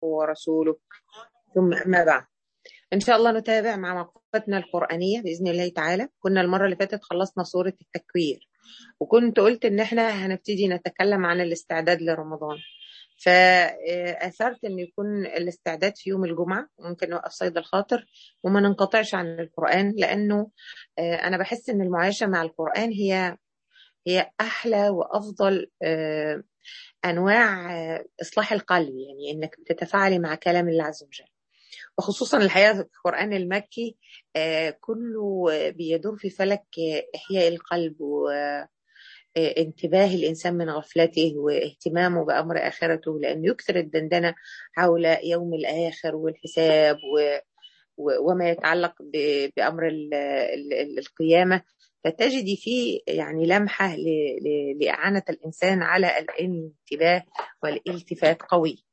ورسوله ثم أما بعد إن شاء الله نتابع مع موقفتنا القرآنية بإذن الله تعالى كنا المرة اللي فاتت خلصنا سورة التكوير وكنت قلت إن إحنا هنبتدي نتكلم عن الاستعداد لرمضان فأثرت إن يكون الاستعداد في يوم الجمعة ممكن نوقف صيد الخاطر وما ننقطعش عن القرآن لأنه أنا بحس إن المعايشة مع القرآن هي هي أحلى وأفضل أنواع إصلاح القلب يعني إنك تتفاعلي مع كلام الله عز وجل وخصوصا الحقيقة القرآن المكي كله بيدور في فلك إحياء القلب وانتباه الإنسان من غفلته واهتمامه بأمر آخرته لأنه يكثر الدندنة حول يوم الآخر والحساب و وما يتعلق بأمر القيامة فتجدي فيه يعني لمحة لإعانة الإنسان على الانتباه والالتفات قوي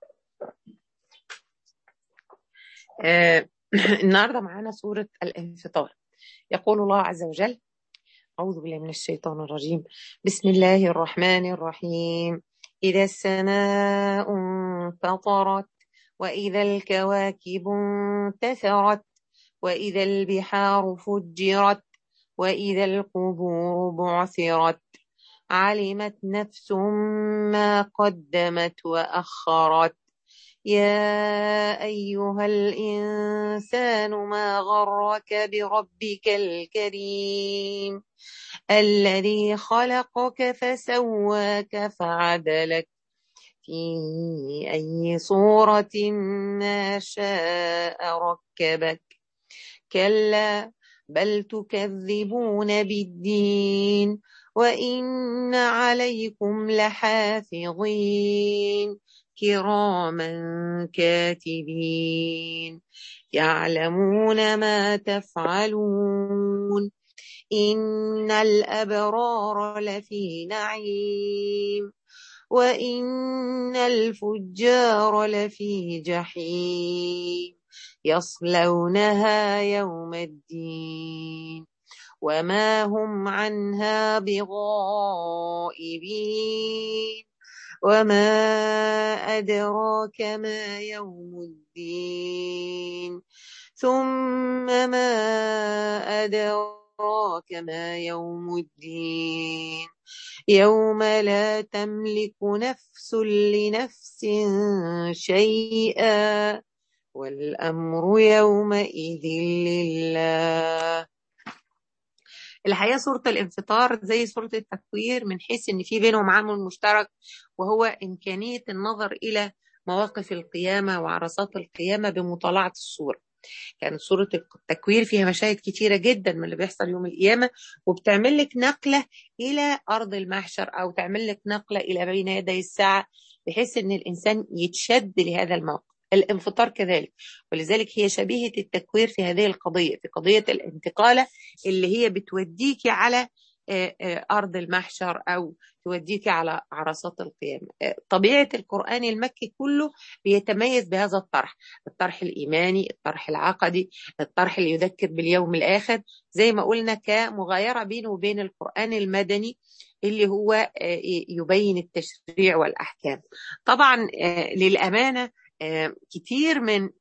آه النهاردة معانا سورة الانفطار يقول الله عز وجل أعوذ بالله من الشيطان الرجيم بسم الله الرحمن الرحيم إذا السماء انفطرت وإذا الكواكب انتثرت وإذا البحار فجرت وإذا القبور بعثرت علمت نفس ما قدمت وأخرت يا أيها الإنسان ما غرك بربك الكريم الذي خلقك فسواك فعدلك في أي صورة ما شاء ركبك كلا بل تكذبون بالدين وإن عليكم لحافظين كراما كاتبين يعلمون ما تفعلون إن الأبرار لفي نعيم وإن الفجار لفي جحيم يصلونها يوم الدين وما هم عنها بغائبين وما أدراك ما يوم الدين ثم ما أدراك ما يوم الدين يوم لا تملك نفس لنفس شيئا والأمر يومئذ لله الحقيقة سورة الانفطار زي سورة التكوير من حيث ان في بينهم عامل مشترك وهو إمكانية النظر إلى مواقف القيامة وعرصات القيامة بمطالعة السورة كانت يعني سورة التكوير فيها مشاهد كتيرة جدا من اللي بيحصل يوم القيامة وبتعمل لك نقلة إلى أرض المحشر أو تعمل لك نقلة إلى بين يدي الساعة بحيث أن الإنسان يتشد لهذا الموقف الانفطار كذلك ولذلك هي شبيهة التكوير في هذه القضية في قضية الانتقالة اللي هي بتوديكي على أرض المحشر أو توديك على عرصات القيامة طبيعة القرآن المكي كله بيتميز بهذا الطرح الطرح الإيماني الطرح العقدي الطرح اللي يذكر باليوم الآخر زي ما قلنا كمغايرة بينه وبين القرآن المدني اللي هو يبين التشريع والأحكام طبعا للأمانة كتير من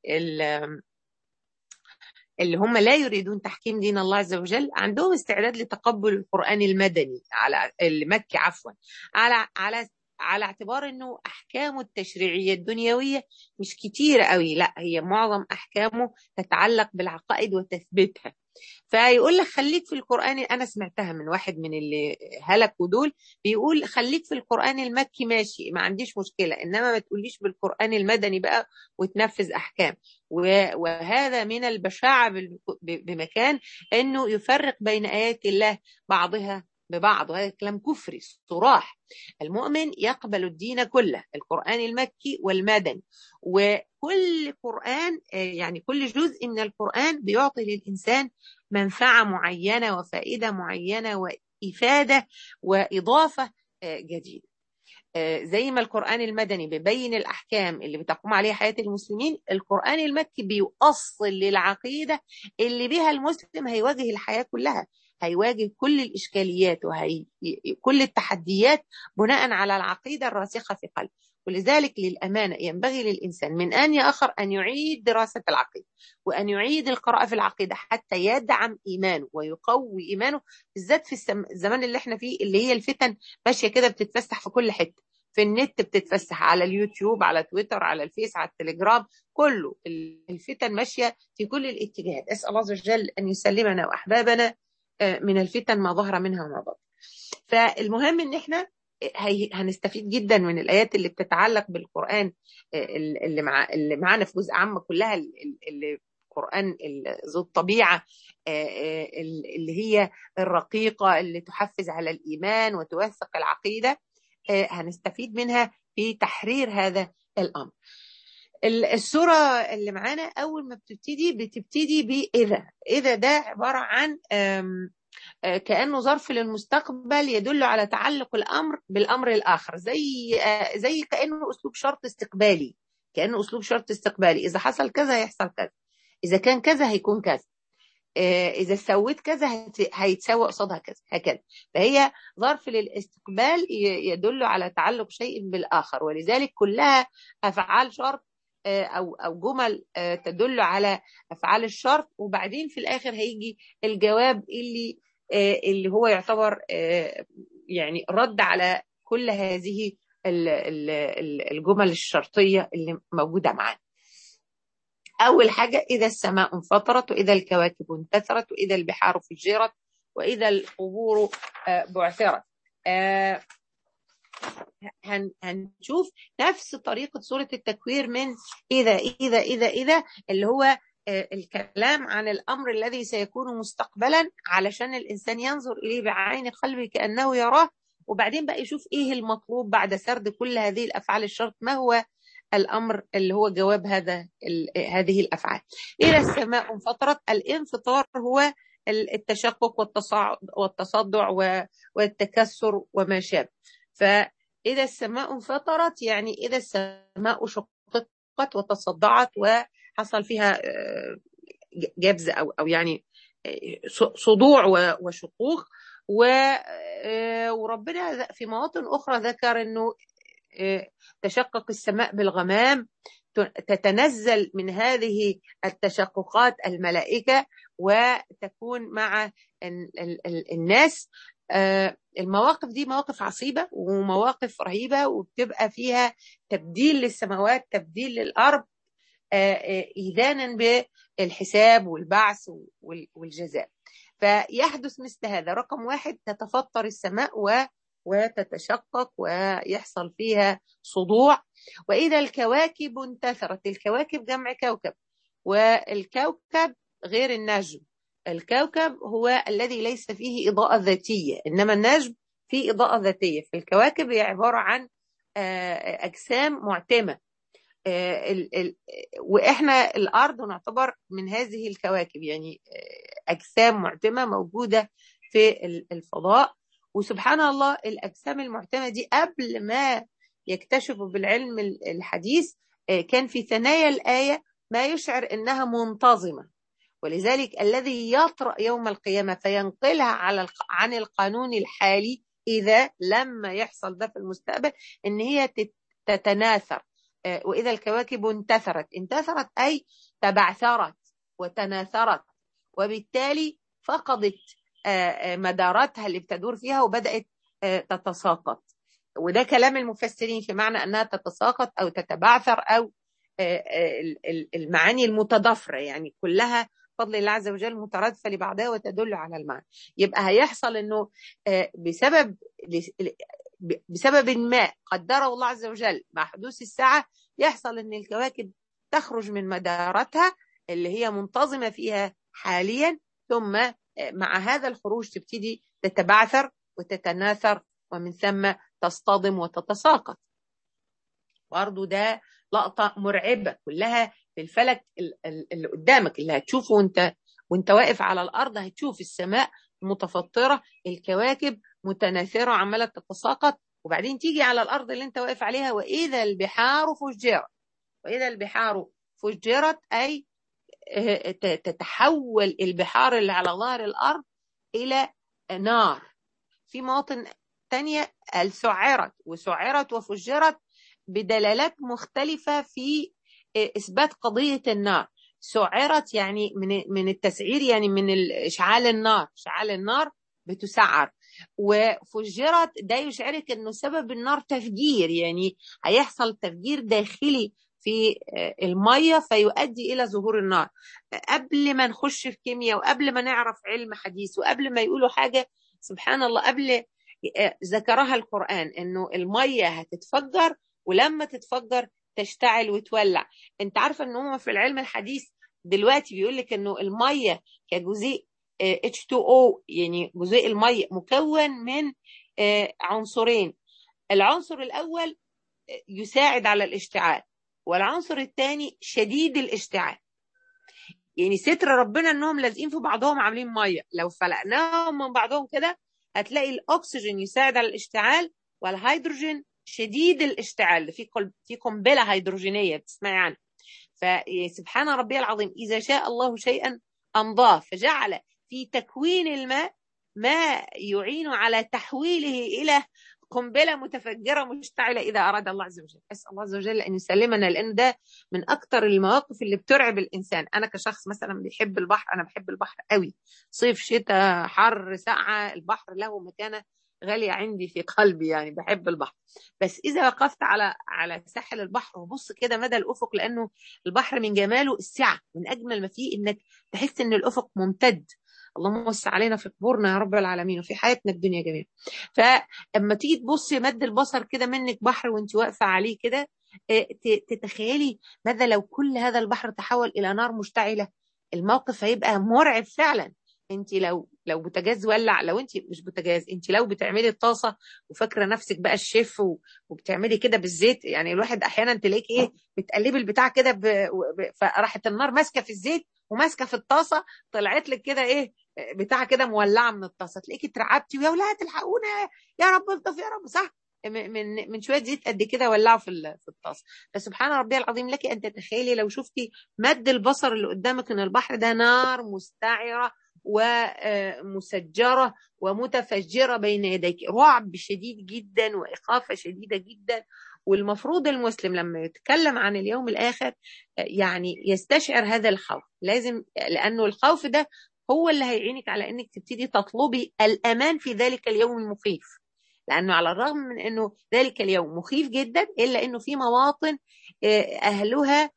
اللي هم لا يريدون تحكيم دين الله عز وجل عندهم استعداد لتقبل القرآن المدني على المكي عفوا على على على اعتبار انه احكامه التشريعيه الدنيويه مش كتيره قوي لا هي معظم احكامه تتعلق بالعقائد وتثبيتها فيقول لك خليك في القرآن أنا سمعتها من واحد من اللي هلكوا دول بيقول خليك في القرآن المكي ماشي ما عنديش مشكلة إنما ما تقوليش بالقرآن المدني بقى وتنفذ أحكام وهذا من البشاعة بمكان أنه يفرق بين آيات الله بعضها ببعض وهذا كلام كفري صراح المؤمن يقبل الدين كله القرآن المكي والمدني وكل قرآن يعني كل جزء من القرآن بيعطي للإنسان منفعة معينة وفائدة معينة وإفادة وإضافة جديدة زي ما القرآن المدني بيبين الأحكام اللي بتقوم عليها حياة المسلمين القرآن المكي بيؤصل للعقيدة اللي بها المسلم هيواجه الحياة كلها هيواجه كل الإشكاليات وهي كل التحديات بناء على العقيدة الراسخة في قلبه ولذلك للأمانة ينبغي للإنسان من أن يأخر أن يعيد دراسة العقيدة وأن يعيد القراءة في العقيدة حتى يدعم إيمانه ويقوي إيمانه بالذات في الزمان اللي احنا فيه اللي هي الفتن ماشية كده بتتفسح في كل حتة في النت بتتفسح على اليوتيوب على تويتر على الفيس على التليجرام كله الفتن ماشية في كل الاتجاهات أسأل الله عز وجل أن يسلمنا وأحبابنا من الفتن ما ظهر منها وما بطن فالمهم ان احنا هنستفيد جدا من الايات اللي بتتعلق بالقران اللي مع اللي معانا في جزء عامه كلها اللي القران ذو الطبيعه اللي هي الرقيقه اللي تحفز على الايمان وتوثق العقيده هنستفيد منها في تحرير هذا الامر السورة اللي معانا أول ما بتبتدي بتبتدي بإذا إذا ده عبارة عن كأنه ظرف للمستقبل يدل على تعلق الأمر بالأمر الآخر زي زي كأنه أسلوب شرط استقبالي كأنه أسلوب شرط استقبالي إذا حصل كذا هيحصل كذا إذا كان كذا هيكون كذا إذا سويت كذا هيتسوى قصادها كذا هكذا فهي ظرف للاستقبال يدل على تعلق شيء بالآخر ولذلك كلها أفعال شرط او او جمل تدل على افعال الشرط وبعدين في الاخر هيجي الجواب اللي اللي هو يعتبر يعني رد على كل هذه الجمل الشرطيه اللي موجوده معانا اول حاجه اذا السماء انفطرت واذا الكواكب انتثرت واذا البحار فجرت واذا القبور بعثرت هن هنشوف نفس طريقة سورة التكوير من إذا إذا إذا إذا اللي هو الكلام عن الأمر الذي سيكون مستقبلا علشان الإنسان ينظر إليه بعين قلبه كأنه يراه وبعدين بقى يشوف إيه المطلوب بعد سرد كل هذه الأفعال الشرط ما هو الأمر اللي هو جواب هذا هذه الأفعال إذا السماء انفطرت الانفطار هو التشقق والتصدع والتكسر وما شابه فإذا السماء انفطرت يعني إذا السماء شققت وتصدعت وحصل فيها جبز أو أو يعني صدوع وشقوق وربنا في مواطن أخرى ذكر أنه تشقق السماء بالغمام تتنزل من هذه التشققات الملائكة وتكون مع الناس المواقف دي مواقف عصيبة ومواقف رهيبة وبتبقى فيها تبديل للسماوات تبديل للأرض إيذانا بالحساب والبعث والجزاء فيحدث مثل هذا رقم واحد تتفطر السماء و وتتشقق ويحصل فيها صدوع وإذا الكواكب انتثرت الكواكب جمع كوكب والكوكب غير النجم الكوكب هو الذي ليس فيه إضاءة ذاتية إنما النجم فيه إضاءة ذاتية فالكواكب هي عبارة عن أجسام معتمة وإحنا الأرض نعتبر من هذه الكواكب يعني أجسام معتمة موجودة في الفضاء وسبحان الله الأجسام المعتمة دي قبل ما يكتشفوا بالعلم الحديث كان في ثنايا الآية ما يشعر إنها منتظمة ولذلك الذي يطرأ يوم القيامة فينقلها على عن القانون الحالي إذا لما يحصل ده في المستقبل إن هي تتناثر وإذا الكواكب انتثرت انتثرت أي تبعثرت وتناثرت وبالتالي فقدت مداراتها اللي بتدور فيها وبدأت تتساقط وده كلام المفسرين في معنى أنها تتساقط أو تتبعثر أو المعاني المتضافرة يعني كلها فضل الله عز وجل مترادفة لبعضها وتدل على المعنى يبقى هيحصل أنه بسبب بسبب ما قدره الله عز وجل مع حدوث الساعة يحصل أن الكواكب تخرج من مدارتها اللي هي منتظمة فيها حاليا ثم مع هذا الخروج تبتدي تتبعثر وتتناثر ومن ثم تصطدم وتتساقط برضو ده لقطة مرعبة كلها في الفلك اللي قدامك اللي هتشوفه وانت وانت واقف على الأرض هتشوف السماء متفطرة الكواكب متناثرة عمالة تتساقط وبعدين تيجي على الأرض اللي انت واقف عليها وإذا البحار فجرت وإذا البحار فجرت أي تتحول البحار اللي على ظهر الأرض إلى نار في مواطن تانية سعرت وسعرت وفجرت بدلالات مختلفة في إثبات قضية النار سعرت يعني من من التسعير يعني من اشعال النار اشعال النار بتسعر وفجرت ده يشعرك انه سبب النار تفجير يعني هيحصل تفجير داخلي في الميه فيؤدي الى ظهور النار قبل ما نخش في كيمياء وقبل ما نعرف علم حديث وقبل ما يقولوا حاجه سبحان الله قبل ذكرها القران انه الميه هتتفجر ولما تتفجر تشتعل وتولع انت عارفه ان هم في العلم الحديث دلوقتي بيقول لك انه الميه كجزيء H2O يعني جزيء الميه مكون من عنصرين العنصر الاول يساعد على الاشتعال والعنصر الثاني شديد الاشتعال يعني ستر ربنا انهم لازقين في بعضهم عاملين ميه لو فلقناهم من بعضهم كده هتلاقي الاكسجين يساعد على الاشتعال والهيدروجين شديد الاشتعال في في قنبله هيدروجينيه بتسمعي عنها فسبحان ربي العظيم اذا شاء الله شيئا امضاه فجعل في تكوين الماء ما يعين على تحويله الى قنبله متفجره مشتعله اذا اراد الله عز وجل اسال الله عز وجل ان يسلمنا لان ده من اكثر المواقف اللي بترعب الانسان انا كشخص مثلا بيحب البحر انا بحب البحر قوي صيف شتاء حر ساعه البحر له مكانه غالية عندي في قلبي يعني بحب البحر بس إذا وقفت على على ساحل البحر وبص كده مدى الأفق لأنه البحر من جماله السعة من أجمل ما فيه إنك تحس إن الأفق ممتد اللهم وسع علينا في قبورنا يا رب العالمين وفي حياتنا الدنيا جميعا فاما تيجي تبصي مد البصر كده منك بحر وانت واقفه عليه كده تتخيلي ماذا لو كل هذا البحر تحول الى نار مشتعله الموقف هيبقى مرعب فعلا انت لو لو بوتاجاز ولع لو انت مش بوتاجاز انت لو بتعملي الطاسه وفاكره نفسك بقى الشيف وبتعملي كده بالزيت يعني الواحد احيانا تلاقيك ايه بتقلبي البتاع كده ب... فراحت النار ماسكه في الزيت وماسكه في الطاسه طلعت لك كده ايه بتاع كده مولعه من الطاسه تلاقيكي اترعبتي ويا ولاد الحقونا يا رب الطف يا رب صح من من شويه زيت قد كده ولعوا في في الطاسه فسبحان ربي العظيم لك ان تتخيلي لو شفتي مد البصر اللي قدامك ان البحر ده نار مستعره ومسجره ومتفجره بين يديك رعب شديد جدا واخافه شديده جدا والمفروض المسلم لما يتكلم عن اليوم الاخر يعني يستشعر هذا الخوف لازم لانه الخوف ده هو اللي هيعينك على انك تبتدي تطلبي الامان في ذلك اليوم المخيف لانه على الرغم من انه ذلك اليوم مخيف جدا الا انه في مواطن اهلها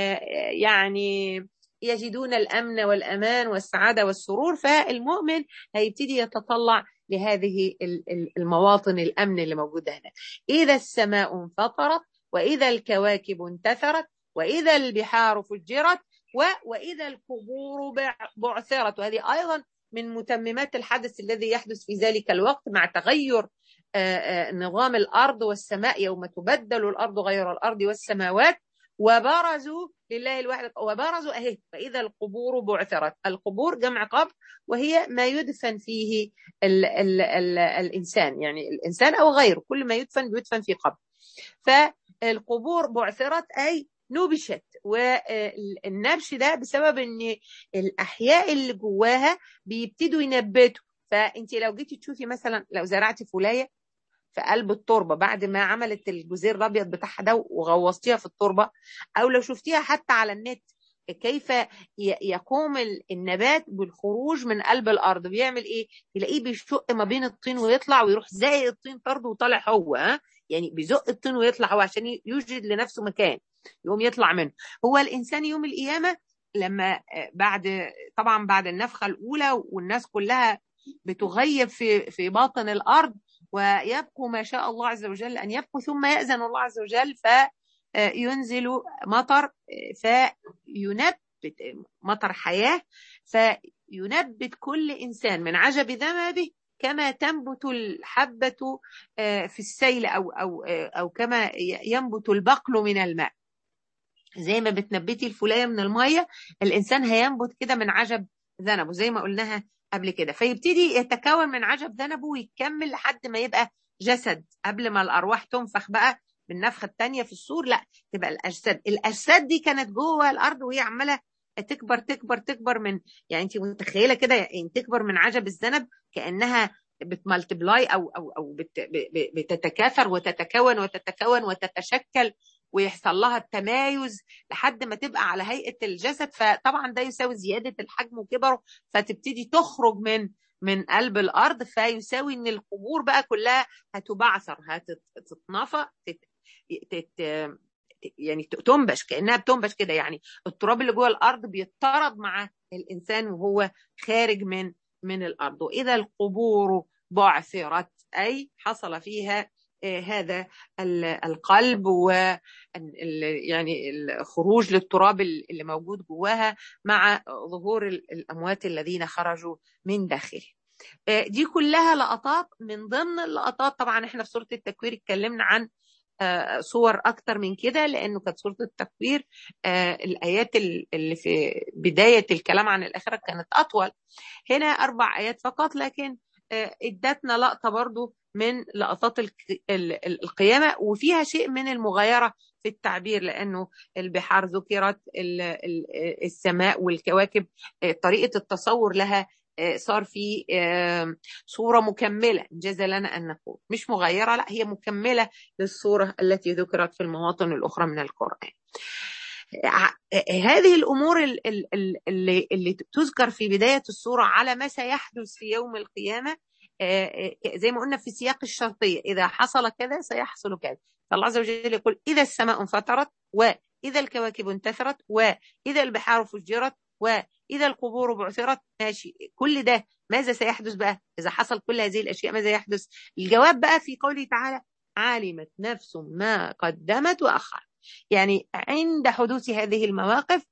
يعني يجدون الامن والامان والسعاده والسرور فالمؤمن هيبتدي يتطلع لهذه المواطن الامن اللي موجوده هناك اذا السماء انفطرت واذا الكواكب انتثرت واذا البحار فجرت واذا القبور بعثرت وهذه ايضا من متممات الحدث الذي يحدث في ذلك الوقت مع تغير نظام الارض والسماء يوم تبدل الارض غير الارض والسماوات وبرزوا لله الواحد وبرزوا اهي فاذا القبور بعثرت القبور جمع قبر وهي ما يدفن فيه ال ال ال الانسان يعني الانسان او غيره كل ما يدفن بيدفن في قبر فالقبور بعثرت اي نبشت والنبش ده بسبب ان الاحياء اللي جواها بيبتدوا ينبتوا فانت لو جيتي تشوفي مثلا لو زرعتي فولايه في قلب التربه بعد ما عملت الجزير الابيض بتاعها ده وغوصتيها في التربه او لو شفتيها حتى على النت كيف يقوم النبات بالخروج من قلب الارض بيعمل ايه تلاقيه بيشق ما بين الطين ويطلع ويروح زي الطين طرد وطالع هو ها يعني بيزق الطين ويطلع هو عشان يوجد لنفسه مكان يقوم يطلع منه هو الانسان يوم القيامه لما بعد طبعا بعد النفخه الاولى والناس كلها بتغيب في في باطن الارض ويبقوا ما شاء الله عز وجل ان يبقوا ثم ياذن الله عز وجل فينزل مطر فينبت مطر حياه فينبت كل انسان من عجب ذنبه كما تنبت الحبة في السيل أو أو أو كما ينبت البقل من الماء زي ما بتنبتي الفلاية من المية الإنسان هينبت كده من عجب ذنبه زي ما قلناها قبل كده فيبتدي يتكون من عجب ذنبه ويكمل لحد ما يبقى جسد قبل ما الأرواح تنفخ بقى بالنفخة الثانية في السور لا تبقى الأجساد الأجساد دي كانت جوه الأرض وهي عمالة تكبر تكبر تكبر من يعني انت متخيله كده يعني تكبر من عجب الذنب كانها بتمالتبلاي او او او بت بتتكاثر وتتكون وتتكون وتتشكل ويحصل لها التمايز لحد ما تبقى على هيئه الجسد فطبعا ده يساوي زياده الحجم وكبره فتبتدي تخرج من من قلب الارض فيساوي ان القبور بقى كلها هتبعثر هتتنفى تت... تت... يعني تنبش كانها بتنبش كده يعني التراب اللي جوه الارض بيطرد مع الانسان وهو خارج من من الارض واذا القبور بعثرت اي حصل فيها هذا القلب و يعني الخروج للتراب اللي موجود جواها مع ظهور الاموات الذين خرجوا من داخله دي كلها لقطات من ضمن اللقطات طبعا احنا في سوره التكوير اتكلمنا عن صور اكتر من كده لانه كانت سوره التكوير الايات اللي في بدايه الكلام عن الاخره كانت اطول هنا اربع ايات فقط لكن ادتنا لقطه برضو من لقطات القيامه وفيها شيء من المغايره في التعبير لانه البحار ذكرت السماء والكواكب طريقه التصور لها صار في صوره مكمله جاز لنا ان نقول مش مغايره لا هي مكمله للصوره التي ذكرت في المواطن الاخرى من القران هذه الامور اللي, اللي تذكر في بدايه الصوره على ما سيحدث في يوم القيامه زي ما قلنا في سياق الشرطيه اذا حصل كذا سيحصل كذا فالله عز وجل يقول اذا السماء انفطرت واذا الكواكب انتثرت واذا البحار فجرت واذا القبور بعثرت ماشي كل ده ماذا سيحدث بقى اذا حصل كل هذه الاشياء ماذا يحدث الجواب بقى في قوله تعالى علمت نفس ما قدمت واخرت يعني عند حدوث هذه المواقف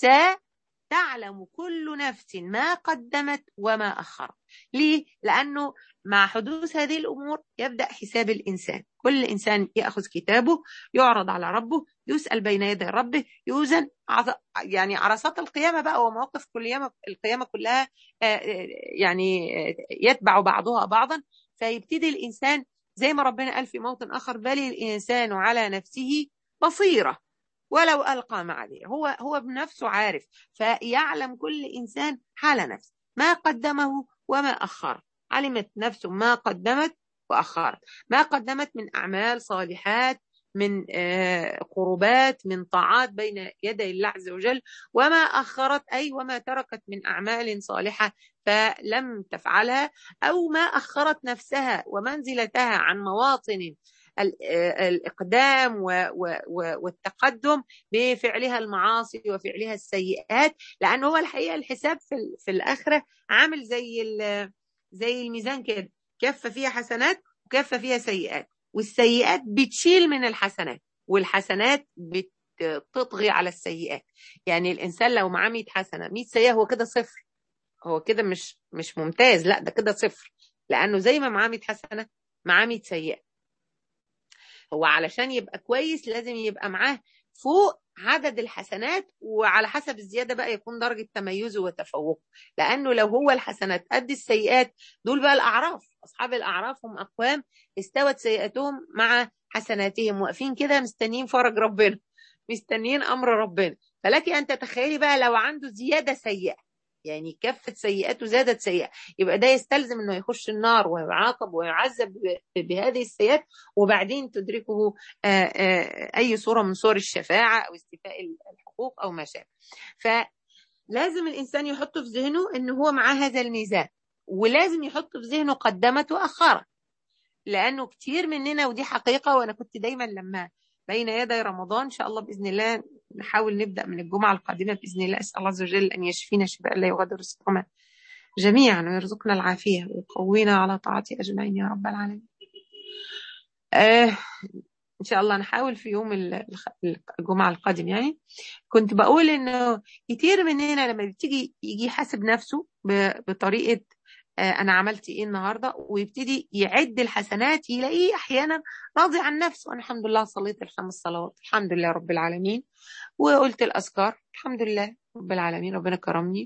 ستعلم كل نفس ما قدمت وما اخرت ليه لانه مع حدوث هذه الامور يبدا حساب الانسان كل انسان ياخذ كتابه يعرض على ربه يسال بين يدي ربه يوزن يعني عرصات القيامه بقى ومواقف كل يوم القيامه كلها يعني يتبع بعضها بعضا فيبتدي الانسان زي ما ربنا قال في موطن اخر بل الانسان على نفسه بصيره ولو القى معاذيره هو هو بنفسه عارف فيعلم كل انسان حال نفسه ما قدمه وما اخر علمت نفس ما قدمت واخرت ما قدمت من اعمال صالحات من قربات من طاعات بين يدي الله عز وجل وما اخرت اي وما تركت من اعمال صالحه فلم تفعلها او ما اخرت نفسها ومنزلتها عن مواطن الإقدام والتقدم بفعلها المعاصي وفعلها السيئات لأنه هو الحقيقة الحساب في, في الآخرة عامل زي زي الميزان كده كفة فيها حسنات وكفة فيها سيئات والسيئات بتشيل من الحسنات والحسنات بتطغي على السيئات يعني الإنسان لو معاه 100 حسنة 100 سيئة هو كده صفر هو كده مش مش ممتاز لا ده كده صفر لأنه زي ما معاه 100 حسنة معاه 100 سيئة هو علشان يبقى كويس لازم يبقى معاه فوق عدد الحسنات وعلى حسب الزياده بقى يكون درجه تميزه وتفوقه لانه لو هو الحسنات قد السيئات دول بقى الاعراف اصحاب الاعراف هم اقوام استوت سيئاتهم مع حسناتهم واقفين كده مستنيين فرج ربنا مستنيين امر ربنا فلك ان تتخيلي بقى لو عنده زياده سيئه يعني كفة سيئاته زادت سيئة يبقى ده يستلزم انه يخش النار ويعاقب ويعذب بهذه السيئات وبعدين تدركه اي صورة من صور الشفاعة او استيفاء الحقوق او ما شابه فلازم الانسان يحط في ذهنه ان هو معاه هذا الميزان ولازم يحط في ذهنه قدمت واخرت لانه كتير مننا ودي حقيقة وانا كنت دايما لما بين يدي رمضان ان شاء الله باذن الله نحاول نبدا من الجمعه القادمه باذن الله اسال الله عز وجل ان يشفينا شفاء لا يغادر سقما جميعا ويرزقنا العافيه ويقوينا على طاعته اجمعين يا رب العالمين. آه ان شاء الله نحاول في يوم الجمعه القادم يعني كنت بقول انه كتير مننا لما بتيجي يجي يحاسب نفسه بطريقه انا عملت ايه النهارده ويبتدي يعد الحسنات يلاقيه احيانا راضي عن نفسه انا الحمد لله صليت الخمس صلوات الحمد لله رب العالمين وقلت الاذكار الحمد لله رب العالمين ربنا كرمني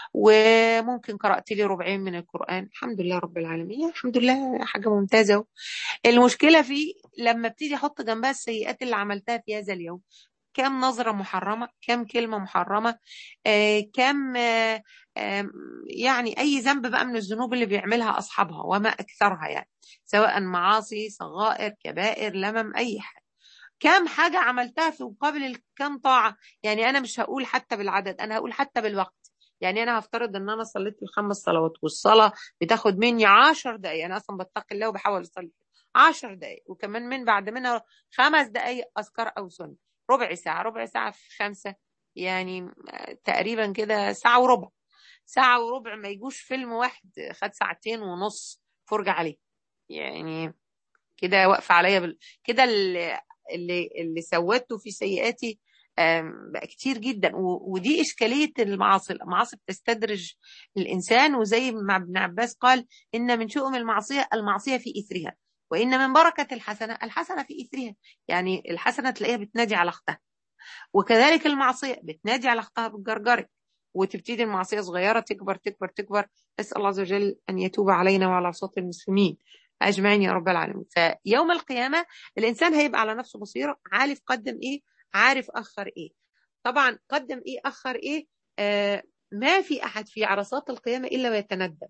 وممكن قرات لي ربعين من القران الحمد لله رب العالمين الحمد لله حاجه ممتازه المشكله في لما ابتدي احط جنبها السيئات اللي عملتها في هذا اليوم كم نظرة محرمة كم كلمة محرمة آه كم آه آه يعني أي ذنب بقى من الذنوب اللي بيعملها أصحابها وما أكثرها يعني سواء معاصي صغائر كبائر لمم أي حاجة كم حاجة عملتها في مقابل كم طاعة يعني أنا مش هقول حتى بالعدد أنا هقول حتى بالوقت يعني أنا هفترض إن أنا صليت الخمس صلوات والصلاة بتاخد مني عشر دقايق أنا أصلا بتقي الله وبحاول أصلي عشر دقايق وكمان من بعد منها خمس دقايق أذكار أو سنة ربع ساعة ربع ساعة في خمسة يعني تقريبا كده ساعة وربع ساعة وربع ما يجوش فيلم واحد خد ساعتين ونص فرجة عليه يعني كده واقفة عليا بال... كده اللي اللي, اللي سوته في سيئاتي بقى كتير جدا ودي إشكالية المعاصي المعاصي بتستدرج الإنسان وزي ما ابن عباس قال إن من شؤم المعصية المعصية في إثرها وإن من بركة الحسنة الحسنة في إثرها يعني الحسنة تلاقيها بتنادي على أختها وكذلك المعصية بتنادي على أختها بالجرجرة وتبتدي المعصية صغيرة تكبر تكبر تكبر أسأل الله عز وجل أن يتوب علينا وعلى صوت المسلمين أجمعين يا رب العالمين فيوم القيامة الإنسان هيبقى على نفسه بصيرة عارف قدم إيه عارف أخر إيه طبعا قدم إيه أخر إيه آه ما في أحد في عرصات القيامة إلا ويتندم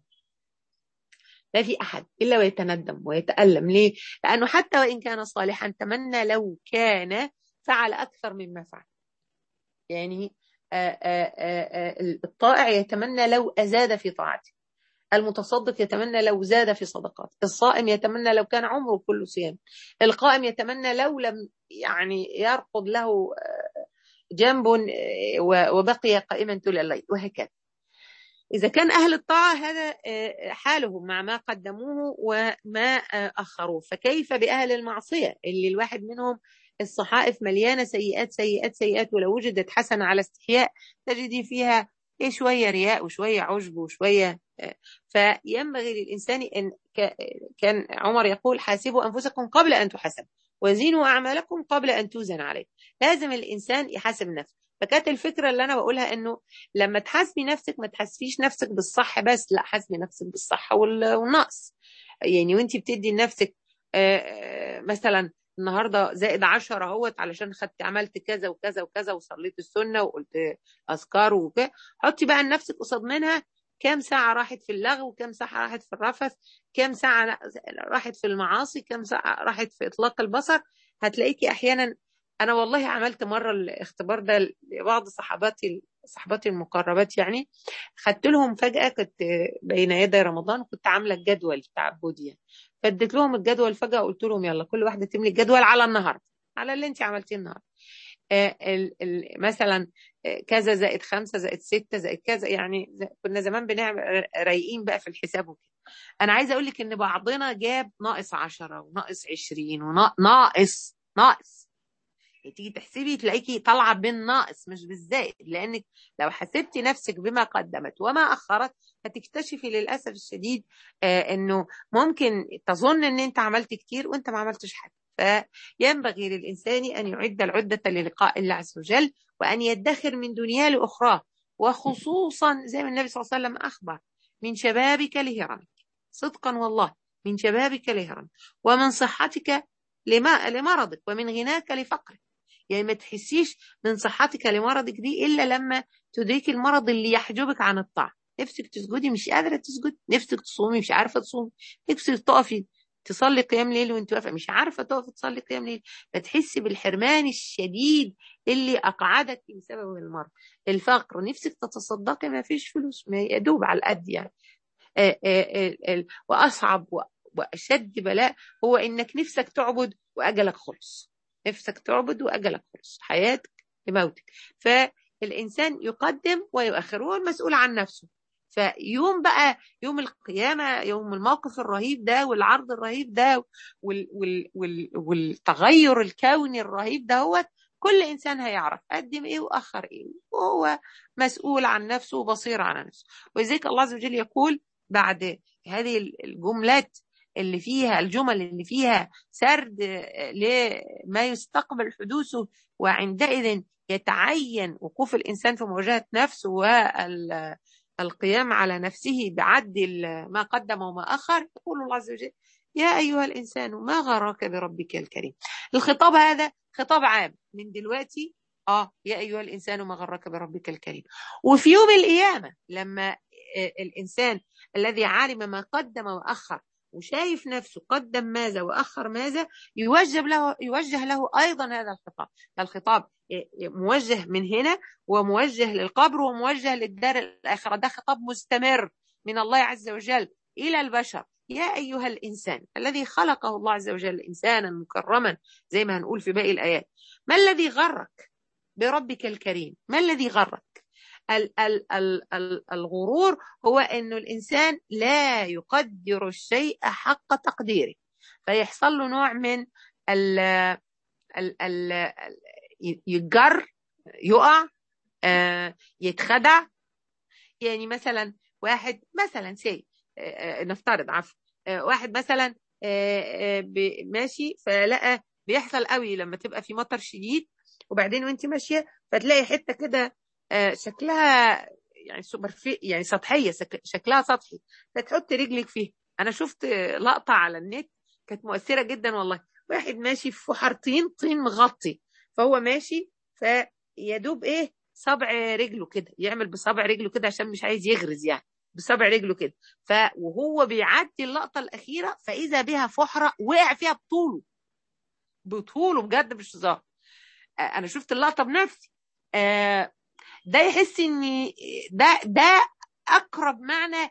ما في أحد إلا ويتندم ويتألم ليه؟ لأنه حتى وإن كان صالحا تمنى لو كان فعل أكثر مما فعل يعني آآ آآ الطائع يتمنى لو أزاد في طاعته المتصدق يتمنى لو زاد في صدقات الصائم يتمنى لو كان عمره كله صيام القائم يتمنى لو لم يعني يرقد له جنب وبقي قائما طول الليل وهكذا إذا كان أهل الطاعة هذا حالهم مع ما قدموه وما أخروه فكيف بأهل المعصية اللي الواحد منهم الصحائف مليانة سيئات سيئات سيئات ولو وجدت حسنة على استحياء تجدي فيها إيه شوية رياء وشوية عجب وشوية فينبغي للإنسان أن كان عمر يقول حاسبوا أنفسكم قبل أن تحاسبوا وزنوا أعمالكم قبل أن توزن عليه لازم الإنسان يحاسب نفسه فكانت الفكرة اللي أنا بقولها إنه لما تحاسبي نفسك ما تحاسبيش نفسك بالصح بس لا حاسبي نفسك بالصح والنقص يعني وانت بتدي لنفسك مثلا النهارده زائد 10 اهوت علشان خدت عملت كذا وكذا وكذا وصليت السنه وقلت اذكار وكده حطي بقى لنفسك قصاد منها كام ساعة راحت في اللغو كام ساعة راحت في الرفث كام ساعة راحت في المعاصي كام ساعة راحت في إطلاق البصر هتلاقيكي أحيانا أنا والله عملت مرة الاختبار ده لبعض صحباتي صحباتي المقربات يعني خدت لهم فجأة كنت بين يدي رمضان كنت عاملة الجدول تعبدي يعني فاديت لهم الجدول فجأة قلت لهم يلا كل واحدة تملي الجدول على النهاردة على اللي انت عملتيه النهارده ال ال مثلا كذا زائد خمسة زائد ستة زائد كذا يعني كنا زمان بنعمل رايقين بقى في الحساب وكده أنا عايزة أقول لك إن بعضنا جاب ناقص عشرة وناقص عشرين وناقص ناقص تيجي تحسبي تلاقيكي طالعة بالناقص مش بالزائد لأنك لو حسبتي نفسك بما قدمت وما أخرت هتكتشفي للأسف الشديد آه إنه ممكن تظن إن أنت عملت كتير وأنت ما عملتش حاجة فينبغي للإنسان أن يعد العدة للقاء الله عز وجل وأن يدخر من دنياه لأخراه وخصوصا زي ما النبي صلى الله عليه وسلم أخبر من شبابك لهرمك صدقا والله من شبابك لهرمك ومن صحتك لما لمرضك ومن غناك لفقرك يعني ما تحسيش من صحتك لمرضك دي إلا لما تدركي المرض اللي يحجبك عن الطاعة نفسك تسجدي مش قادرة تسجدي نفسك تصومي مش عارفة تصومي نفسك تقفي تصلي قيام ليل وانت واقفه مش عارفه تقف تصلي قيام ليل فتحسي بالحرمان الشديد اللي اقعدك بسبب المرض الفقر نفسك تتصدقي ما فيش فلوس ما يدوب على القد يعني آآ آآ واصعب واشد بلاء هو انك نفسك تعبد واجلك خلص نفسك تعبد واجلك خلص حياتك لموتك فالانسان يقدم ويؤخر هو المسؤول عن نفسه فيوم بقى يوم القيامة يوم الموقف الرهيب ده والعرض الرهيب ده وال وال وال والتغير الكوني الرهيب ده هو كل إنسان هيعرف قدم إيه وأخر إيه وهو مسؤول عن نفسه وبصير على نفسه ولذلك الله عز وجل يقول بعد هذه الجملات اللي فيها الجمل اللي فيها سرد لما يستقبل حدوثه وعندئذ يتعين وقوف الإنسان في مواجهة نفسه وال القيام على نفسه بعد ما قدم وما أخر يقول الله عز وجل يا أيها الإنسان ما غرك بربك الكريم الخطاب هذا خطاب عام من دلوقتي اه يا ايها الانسان ما غرك بربك الكريم وفي يوم القيامه لما الانسان الذي علم ما قدم واخر وشايف نفسه قدم ماذا واخر ماذا يوجه له يوجه له ايضا هذا الخطاب الخطاب موجه من هنا وموجه للقبر وموجه للدار الاخره ده خطاب مستمر من الله عز وجل الى البشر يا ايها الانسان الذي خلقه الله عز وجل انسانا مكرما زي ما هنقول في باقي الايات ما الذي غرك بربك الكريم ما الذي غرك ال ال ال ال الغرور هو انه الانسان لا يقدر الشيء حق تقديره فيحصل له نوع من ال ال ال يتجر يقع آه يتخدع يعني مثلا واحد مثلا سي آه نفترض عفوا آه واحد مثلا ماشي فلقى بيحصل قوي لما تبقى في مطر شديد وبعدين وانت ماشيه فتلاقي حته كده شكلها يعني سوبر في يعني سطحيه شكلها سطحي فتحط رجلك فيه انا شفت لقطه على النت كانت مؤثره جدا والله واحد ماشي في فحر طين طين مغطي فهو ماشي فيا دوب ايه صبع رجله كده يعمل بصبع رجله كده عشان مش عايز يغرز يعني بصبع رجله كده ف وهو بيعدي اللقطه الاخيره فاذا بها فحره وقع فيها بطوله بطوله بجد مش هزار انا شفت اللقطه بنفسي آه ده يحس ان ده ده اقرب معنى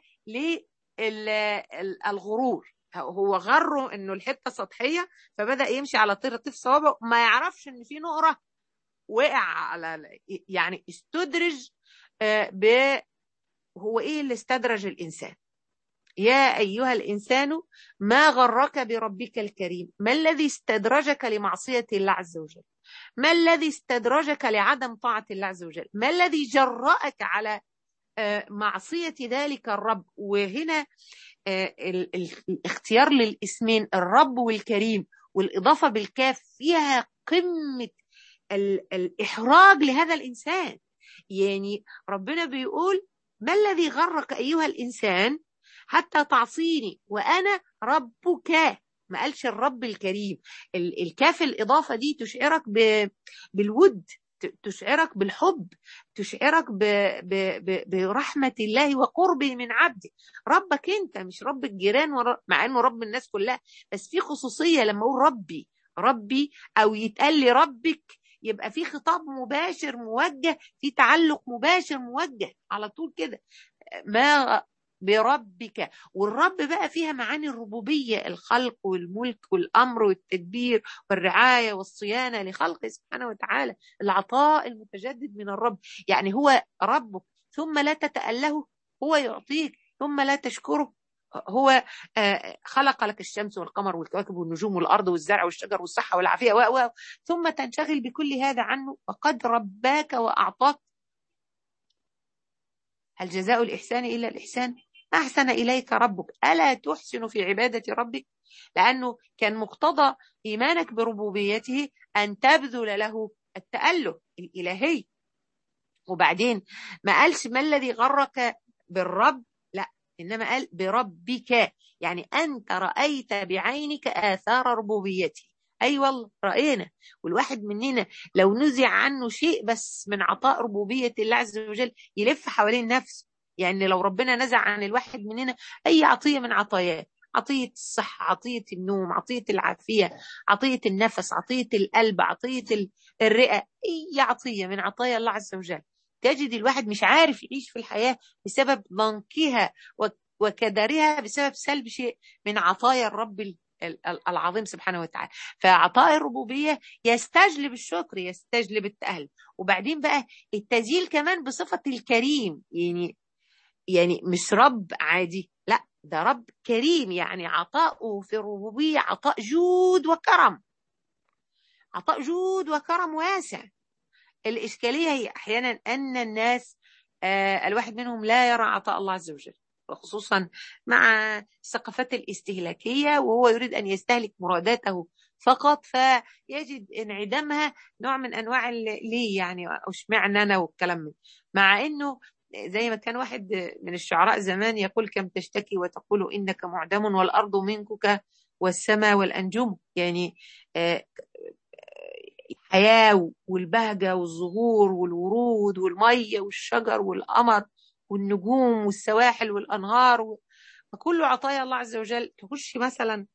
للغرور هو غره انه الحته سطحيه فبدا يمشي على طرف صوابعه ما يعرفش ان في نقره وقع على يعني استدرج ب هو ايه اللي استدرج الانسان يا ايها الانسان ما غرك بربك الكريم ما الذي استدرجك لمعصيه الله عز وجل ما الذي استدرجك لعدم طاعه الله عز وجل ما الذي جرأك على معصيه ذلك الرب وهنا الاختيار للاسمين الرب والكريم والاضافه بالكاف فيها قمه الاحراج لهذا الانسان يعني ربنا بيقول ما الذي غرك ايها الانسان حتى تعصيني وانا ربك ما قالش الرب الكريم الكاف الاضافه دي تشعرك بالود تشعرك بالحب تشعرك ب... ب... ب... برحمة الله وقربه من عبده ربك انت مش رب الجيران ور... مع انه رب الناس كلها بس في خصوصية لما اقول ربي ربي او يتقال لي ربك يبقى في خطاب مباشر موجه في تعلق مباشر موجه على طول كده ما بربك والرب بقى فيها معاني الربوبية الخلق والملك والأمر والتدبير والرعاية والصيانة لخلقه سبحانه وتعالى العطاء المتجدد من الرب يعني هو ربك ثم لا تتأله هو يعطيك ثم لا تشكره هو خلق لك الشمس والقمر والكواكب والنجوم والأرض والزرع والشجر والصحة والعافية و و ثم تنشغل بكل هذا عنه وقد رباك وأعطاك هل جزاء الإحسان إلا الإحسان أحسن إليك ربك ألا تحسن في عبادة ربك لأنه كان مقتضى إيمانك بربوبيته أن تبذل له التأله الإلهي وبعدين ما قالش ما الذي غرك بالرب لا إنما قال بربك يعني أنت رأيت بعينك آثار ربوبيته أي أيوة والله رأينا والواحد مننا لو نزع عنه شيء بس من عطاء ربوبية الله عز وجل يلف حوالين نفسه يعني لو ربنا نزع عن الواحد مننا أي عطية من عطاياه عطية الصحة عطية النوم عطية العافية عطية النفس عطية القلب عطية الرئة أي عطية من عطايا الله عز وجل تجد الواحد مش عارف يعيش في الحياة بسبب ضنكها وكدرها بسبب سلب شيء من عطايا الرب العظيم سبحانه وتعالى فعطاء الربوبية يستجلب الشكر يستجلب التأهل وبعدين بقى التزيل كمان بصفة الكريم يعني يعني مش رب عادي لا ده رب كريم يعني عطاؤه في الربوبية عطاء جود وكرم عطاء جود وكرم واسع الإشكالية هي أحيانا أن الناس آه الواحد منهم لا يرى عطاء الله عز وجل وخصوصا مع الثقافات الاستهلاكية وهو يريد أن يستهلك مراداته فقط فيجد انعدامها نوع من أنواع ليه يعني اشمعنى أنا والكلام من مع أنه زي ما كان واحد من الشعراء زمان يقول كم تشتكي وتقول إنك معدم والأرض منكك والسماء والأنجم يعني الحياة والبهجة والزهور والورود والمية والشجر والقمر والنجوم والسواحل والأنهار فكله عطايا الله عز وجل تخشي مثلا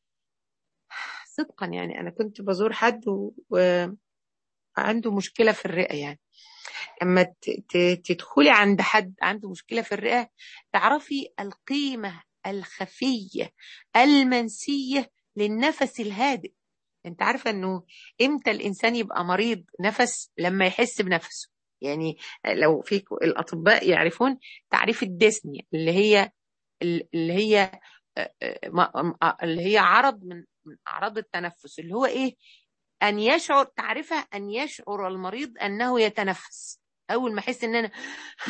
صدقا يعني أنا كنت بزور حد وعنده مشكلة في الرئة يعني لما تدخلي عند حد عنده مشكلة في الرئة تعرفي القيمة الخفية المنسية للنفس الهادئ انت عارفة انه امتى الانسان يبقى مريض نفس لما يحس بنفسه يعني لو في الاطباء يعرفون تعريف الديسني اللي هي اللي هي اللي هي عرض من من اعراض التنفس اللي هو ايه ان يشعر تعرفها ان يشعر المريض انه يتنفس اول ما احس ان انا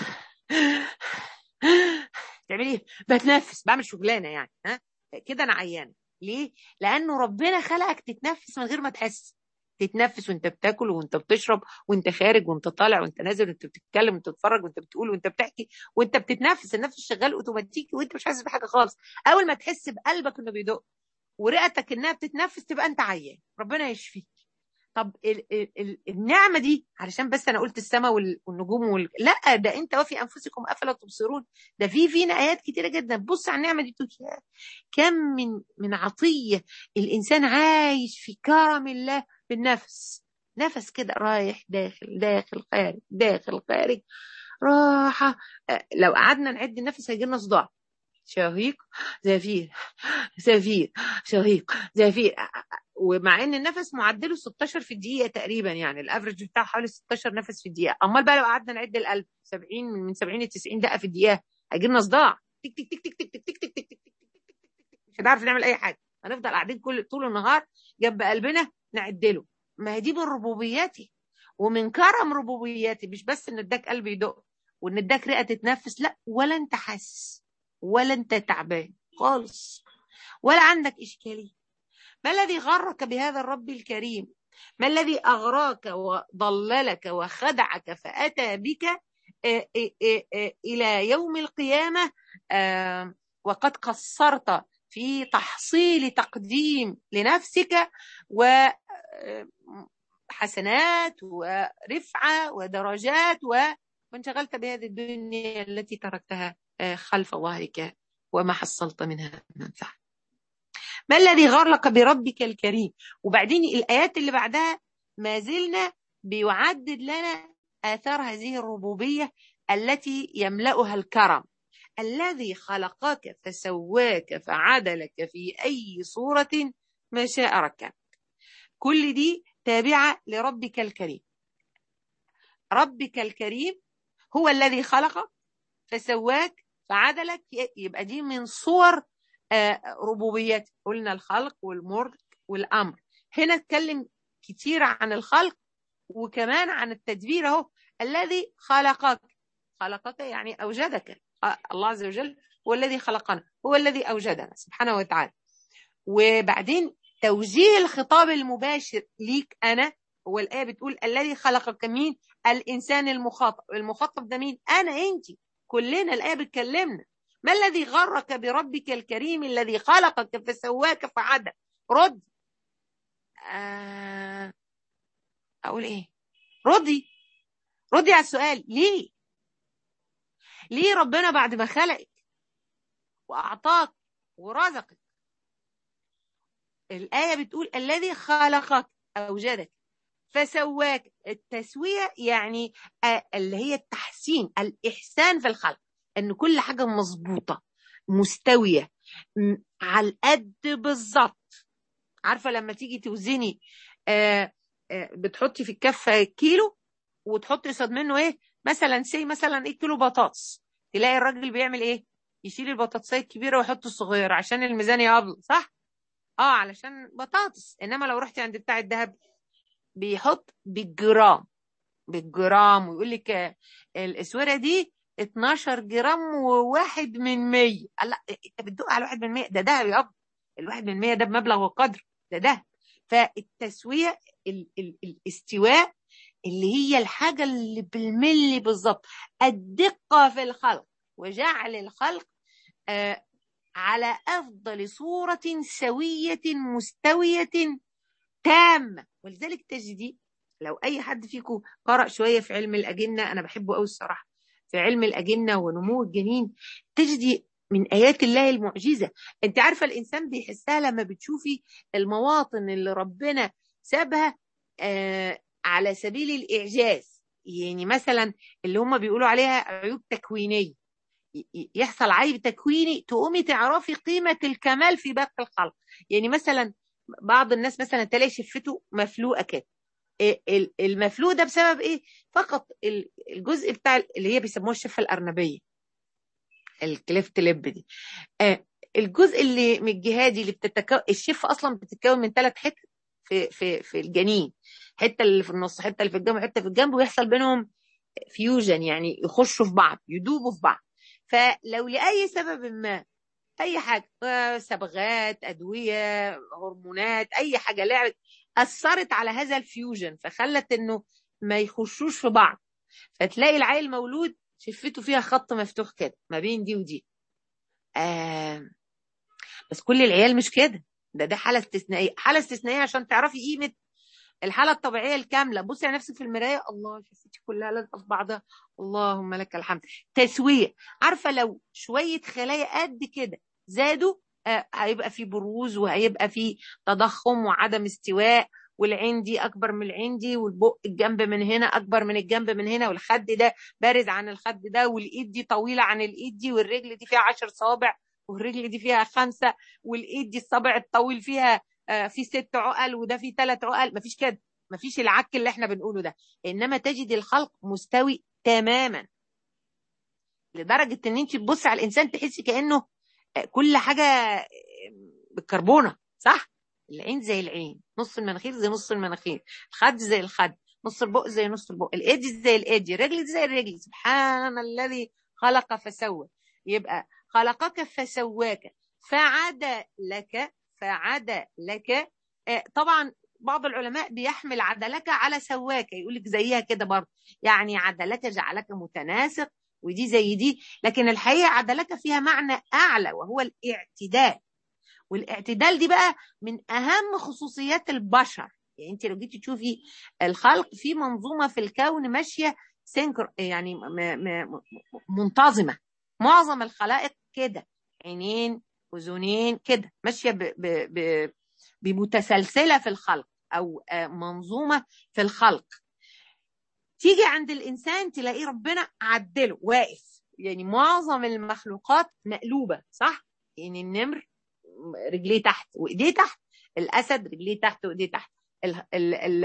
تعملي ايه بتنفس بعمل شغلانه يعني ها كده انا عيانه ليه لانه ربنا خلقك تتنفس من غير ما تحس تتنفس وانت بتاكل وانت بتشرب وانت خارج وانت طالع وانت نازل وانت بتتكلم وانت بتتفرج وانت بتقول وانت بتحكي وانت بتتنفس النفس شغال اوتوماتيكي وانت مش حاسس بحاجه خالص اول ما تحس بقلبك انه بيدق ورئتك انها بتتنفس تبقى انت عيان ربنا يشفيك طب ال ال ال النعمه دي علشان بس انا قلت السماء والنجوم وال... لا ده انت وفي انفسكم افلا تبصرون ده في فينا ايات كتيره جدا بص على النعمه دي تقول كم من من عطيه الانسان عايش في كرم الله بالنفس نفس كده رايح داخل داخل خارج داخل خارج راحه لو قعدنا نعد النفس هيجي لنا صداع شهيق زفير زفير شهيق زفير ومع ان النفس معدله 16 في الدقيقه تقريبا يعني الافرج بتاعه حوالي 16 نفس في الدقيقه امال بقى لو قعدنا نعد القلب 70 من 70 ل 90 دقيقه في الدقيقه هيجي لنا صداع تك تك تك تك تك تك تك تك تك تك مش هنعرف نعمل اي حاجه هنفضل قاعدين كل طول النهار جنب قلبنا نعد له ما هي دي من ربوبياتي ومن كرم ربوبياتي مش بس ان اداك قلب يدق وان اداك رئه تتنفس لا ولا انت حاسس ولا انت تعبان خالص ولا عندك اشكاليه ما الذي غرك بهذا الرب الكريم ما الذي اغراك وضللك وخدعك فاتى بك الى يوم القيامه وقد قصرت في تحصيل تقديم لنفسك وحسنات ورفعه ودرجات وانشغلت بهذه الدنيا التي تركتها خلف ظهرك وما حصلت منها منفعة ما الذي غرك بربك الكريم وبعدين الآيات اللي بعدها ما زلنا بيعدد لنا آثار هذه الربوبية التي يملأها الكرم الذي خلقك فسواك فعدلك في أي صورة ما شاء ركبك كل دي تابعة لربك الكريم ربك الكريم هو الذي خلقك فسواك فعدلك يبقى دي من صور ربوبيات قلنا الخلق والملك والامر هنا اتكلم كتير عن الخلق وكمان عن التدبير اهو الذي خلقك خلقك يعني اوجدك الله عز وجل هو الذي خلقنا هو الذي اوجدنا سبحانه وتعالى وبعدين توجيه الخطاب المباشر ليك انا هو الايه بتقول الذي خلقك مين الانسان المخاطب المخاطب ده مين انا انت كلنا الآية بتكلمنا ما الذي غرك بربك الكريم الذي خلقك فسواك فعدل رد آه أقول إيه ردي ردي على السؤال ليه ليه ربنا بعد ما خلقك وأعطاك ورزقك الآية بتقول الذي خلقك أوجدك فسواك التسوية يعني اللي هي التحسين الإحسان في الخلق أن كل حاجة مظبوطة مستوية على القد بالظبط عارفة لما تيجي توزني آآ آآ بتحطي في الكفة كيلو وتحطي قصاد منه ايه مثلا سي مثلا ايه كيلو بطاطس تلاقي الراجل بيعمل ايه يشيل البطاطسية الكبيرة ويحط الصغيرة عشان الميزان يقبل صح اه علشان بطاطس انما لو رحتي عند بتاع الذهب بيحط بالجرام بالجرام ويقول لك الاسوره دي 12 جرام وواحد من 100 لا انت بتدق على واحد من 100 ده دهب يا الواحد من 100 ده بمبلغ وقدر ده ده فالتسويه ال ال الاستواء اللي هي الحاجه اللي بالملي بالظبط الدقه في الخلق وجعل الخلق آه على افضل صوره سويه مستويه تامة ولذلك تجدي لو أي حد فيكم قرأ شوية في علم الأجنة أنا بحبه قوي الصراحة في علم الأجنة ونمو الجنين تجدي من آيات الله المعجزة أنت عارفة الإنسان بيحسها لما بتشوفي المواطن اللي ربنا سابها آه على سبيل الإعجاز يعني مثلا اللي هم بيقولوا عليها عيوب تكوينية يحصل عيب تكويني تقومي تعرفي قيمة الكمال في باقي الخلق يعني مثلا بعض الناس مثلا تلاقي شفته مفلوقة كده المفلوق ده بسبب ايه فقط الجزء بتاع اللي هي بيسموها الشفه الارنبيه الكليفت ليب دي آه الجزء اللي من الجهادي اللي بتتكون الشفه اصلا بتتكون من ثلاث حتت في في في الجنين حته اللي في النص حته اللي في الجنب حته في الجنب ويحصل بينهم فيوجن يعني يخشوا في بعض يدوبوا في بعض فلو لاي سبب ما اي حاجه صبغات ادويه هرمونات اي حاجه لعبت اثرت على هذا الفيوجن فخلت انه ما يخشوش في بعض فتلاقي العيل مولود شفته فيها خط مفتوح كده ما بين دي ودي آه بس كل العيال مش كده ده ده حاله استثنائيه حاله استثنائيه عشان تعرفي قيمه الحاله الطبيعيه الكامله بصي على نفسك في المرايه الله شفتي كلها لازقه في بعضها اللهم لك الحمد تسويه عارفه لو شويه خلايا قد كده زادوا آه هيبقى في بروز وهيبقى في تضخم وعدم استواء والعين دي اكبر من العين دي والبق الجنب من هنا اكبر من الجنب من هنا والخد ده بارز عن الخد ده والايد دي طويله عن الايد دي والرجل دي فيها عشر صوابع والرجل دي فيها خمسه والايد دي الصابع الطويل فيها آه في ست عقل وده في ثلاث عقل مفيش كده مفيش العك اللي احنا بنقوله ده انما تجد الخلق مستوي تماما لدرجه ان انت تبص على الانسان تحسي كانه كل حاجه بالكربونه صح العين زي العين نص المناخير زي نص المناخير الخد زي الخد نص البق زي نص البق الايد زي الايد الرجل زي الرجل سبحان الذي خلق فسوى يبقى خلقك فسواك فعد لك فعد لك طبعا بعض العلماء بيحمل عدلك على سواك يقول لك زيها كده برضه يعني عدلك جعلك متناسق ودي زي دي لكن الحقيقه عدلك فيها معنى اعلى وهو الاعتدال والاعتدال دي بقى من اهم خصوصيات البشر يعني انت لو جيتي تشوفي الخلق في منظومه في الكون ماشيه سنكر يعني م م منتظمه معظم الخلائق كده عينين اذنين كده ماشيه ب ب بمتسلسله في الخلق او منظومه في الخلق تيجي عند الانسان تلاقيه ربنا عدله واقف يعني معظم المخلوقات مقلوبه صح يعني النمر رجليه تحت وايديه تحت الاسد رجليه تحت وايديه تحت ال ال ال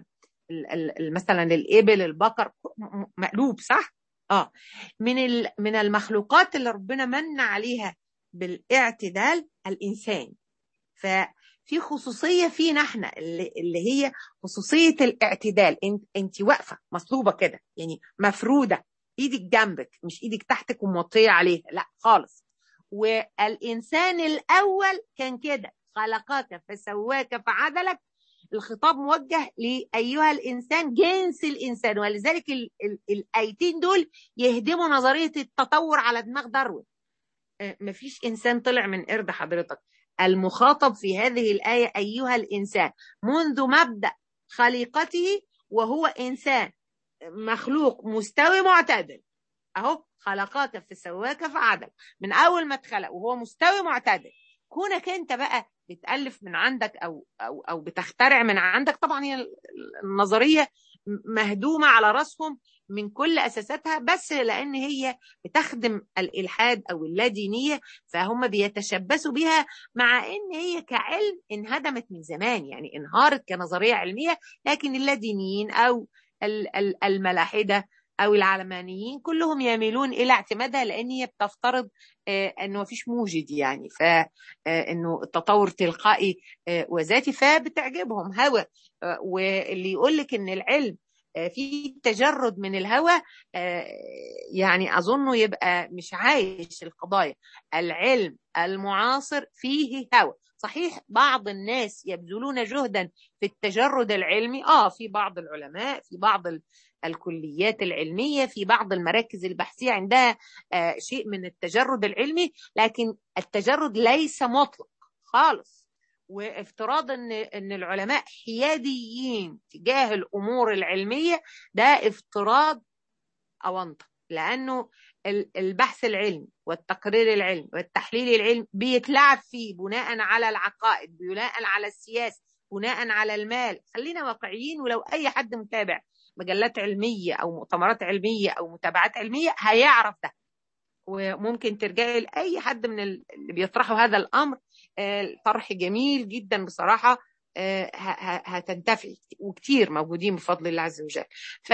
ال ال مثلا الابل البقر مقلوب صح اه من من المخلوقات اللي ربنا من عليها بالاعتدال الانسان ففي خصوصيه فينا احنا اللي, اللي هي خصوصيه الاعتدال انت انت واقفه مصلوبه كده يعني مفروده ايدك جنبك مش ايدك تحتك وموطيه عليها لا خالص والإنسان الأول كان كده خلقك فسواك فعدلك الخطاب موجه لأيها الإنسان جنس الإنسان ولذلك ال ال الآيتين دول يهدموا نظرية التطور على دماغ داروين مفيش إنسان طلع من قرد حضرتك المخاطب في هذه الآية أيها الإنسان منذ مبدأ خليقته وهو إنسان مخلوق مستوي معتدل اهو خلقاك فسواك فعدل من اول ما اتخلق وهو مستوي معتدل كونك انت بقى بتالف من عندك او او او بتخترع من عندك طبعا هي النظريه مهدومه على راسهم من كل اساساتها بس لان هي بتخدم الالحاد او اللادينيه فهم بيتشبثوا بها مع ان هي كعلم انهدمت من زمان يعني انهارت كنظريه علميه لكن اللادينيين او الملاحده او العلمانيين كلهم يميلون الى اعتمادها لان هي بتفترض انه مفيش موجد يعني فانه التطور تلقائي وذاتي فبتعجبهم هوى واللي يقول لك ان العلم في تجرد من الهوى يعني اظنه يبقى مش عايش القضايا العلم المعاصر فيه هوى صحيح بعض الناس يبذلون جهدا في التجرد العلمي اه في بعض العلماء في بعض الكليات العلميه في بعض المراكز البحثيه عندها آه شيء من التجرد العلمي لكن التجرد ليس مطلق خالص وافتراض ان ان العلماء حياديين تجاه الامور العلميه ده افتراض اونطه لانه البحث العلمي والتقرير العلمي والتحليل العلمي بيتلعب فيه بناء على العقائد بناء على السياسه بناء على المال خلينا واقعيين ولو اي حد متابع مجلات علميه او مؤتمرات علميه او متابعات علميه هيعرف ده وممكن ترجعي لاي حد من اللي بيطرحوا هذا الامر طرح جميل جدا بصراحه هتنتفعي وكتير موجودين بفضل الله عز وجل ف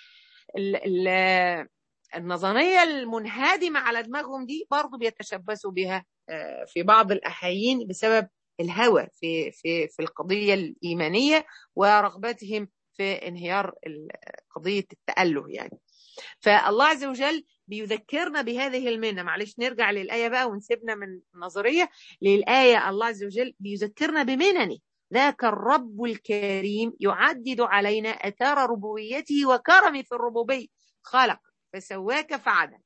النظريه المنهدمه على دماغهم دي برضه بيتشبثوا بها في بعض الاحايين بسبب الهوى في في في القضيه الايمانيه ورغبتهم في انهيار قضيه التاله يعني فالله عز وجل بيذكرنا بهذه المنه معلش نرجع للايه بقى ونسيبنا من النظريه للايه الله عز وجل بيذكرنا بمننه ذاك الرب الكريم يعدد علينا اثار ربوبيته وكرمه في الربوبيه خلق فسواك فعدل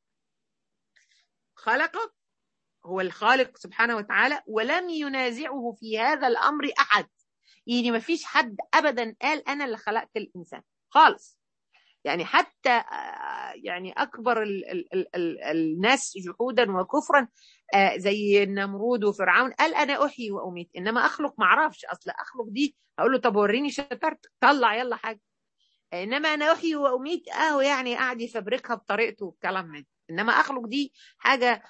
خلقك هو الخالق سبحانه وتعالى ولم ينازعه في هذا الامر احد يعني ما فيش حد ابدا قال انا اللي خلقت الانسان خالص يعني حتى يعني اكبر ال ال ال ال الناس جحودا وكفرا زي النمرود وفرعون قال انا احيي واميت انما اخلق ما اعرفش اصل اخلق دي اقول له طب وريني شطارتك طلع يلا حاجه انما انا احيي واميت اهو يعني قاعد يفبركها بطريقته والكلام من انما اخلق دي حاجه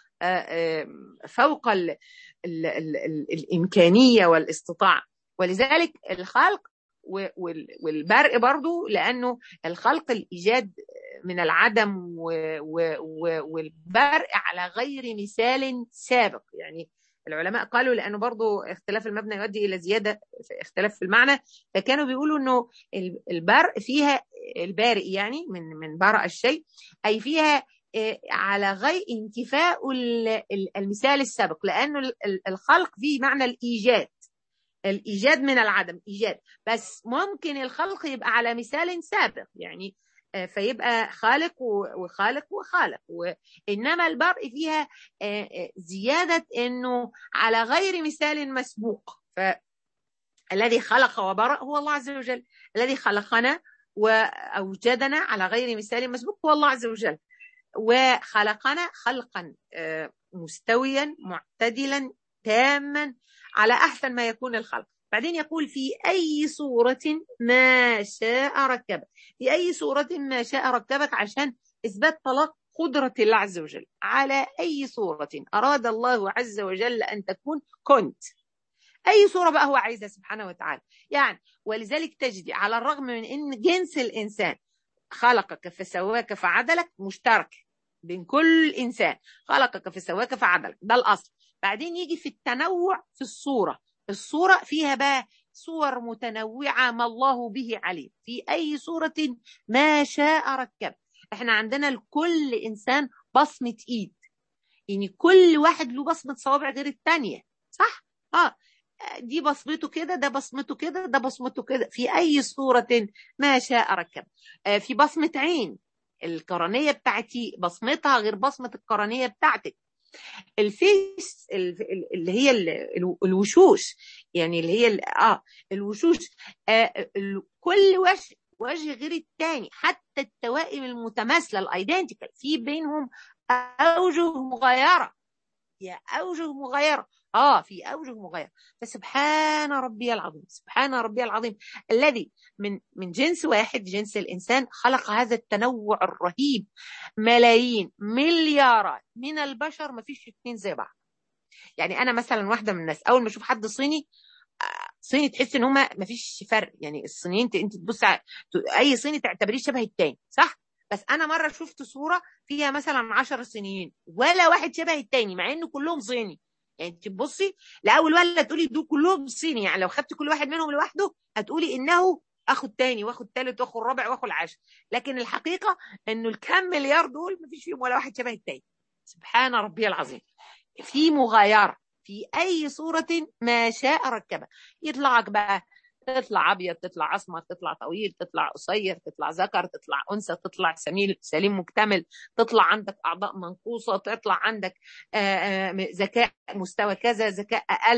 فوق ال ال ال ال الامكانيه والاستطاعه ولذلك الخلق والبرء برضو لانه الخلق الايجاد من العدم والبرء على غير مثال سابق يعني العلماء قالوا لانه برضو اختلاف المبنى يؤدي الى زياده في اختلاف في المعنى فكانوا بيقولوا انه البرء فيها البارئ يعني من من برأ الشيء اي فيها على غير انتفاء المثال السابق لانه الخلق فيه معنى الايجاد الايجاد من العدم ايجاد بس ممكن الخلق يبقى على مثال سابق يعني فيبقى خالق وخالق وخالق وانما البرء فيها زياده انه على غير مثال مسبوق فالذي خلق وبرأ هو الله عز وجل الذي خلقنا واوجدنا على غير مثال مسبوق هو الله عز وجل وخلقنا خلقا مستويا معتدلا تاما على احسن ما يكون الخلق بعدين يقول في اي صوره ما شاء ركبك في اي صوره ما شاء ركبك عشان اثبات طلاق قدره الله عز وجل على اي صوره اراد الله عز وجل ان تكون كنت اي صوره بقى هو عايزها سبحانه وتعالى يعني ولذلك تجدي على الرغم من ان جنس الانسان خلقك فسواك فعدلك مشترك بين كل انسان خلقك فسواك فعدلك ده الاصل بعدين يجي في التنوع في الصورة الصورة فيها بقى صور متنوعة ما الله به عليم في أي صورة ما شاء ركب احنا عندنا لكل إنسان بصمة إيد يعني كل واحد له بصمة صوابع غير الثانية صح؟ اه دي بصمته كده ده بصمته كده ده بصمته كده في أي صورة ما شاء ركب آه في بصمة عين القرنية بتاعتي بصمتها غير بصمة القرنية بتاعتك الفيس اللي هي الوشوش يعني اللي هي اه الوشوش آه كل وجه وجه غير الثاني حتى التوائم المتماثله الايدنتيكال في بينهم اوجه مغايره يا اوجه مغايره اه في اوجه مغايره فسبحان ربي العظيم سبحان ربي العظيم الذي من من جنس واحد جنس الانسان خلق هذا التنوع الرهيب ملايين مليارات من البشر ما فيش اثنين زي بعض يعني انا مثلا واحده من الناس اول ما اشوف حد صيني صيني تحس ان هما ما فيش فرق يعني الصينيين انت تبص اي صيني تعتبريه شبه التاني صح بس انا مره شفت صوره فيها مثلا 10 صينيين ولا واحد شبه التاني مع انه كلهم صيني يعني تبصي لاول ولا تقولي دول كلهم صيني يعني لو خدت كل واحد منهم لوحده هتقولي انه اخو التاني واخو التالت واخو الرابع واخو العاشر لكن الحقيقه انه الكم مليار دول ما فيش فيهم ولا واحد شبه التاني سبحان ربي العظيم في مغايره في اي صوره ما شاء ركبها يطلعك بقى تطلع ابيض تطلع اسمر تطلع طويل تطلع قصير تطلع ذكر تطلع انثى تطلع سميل سليم مكتمل تطلع عندك اعضاء منقوصه تطلع عندك ذكاء مستوى كذا ذكاء اقل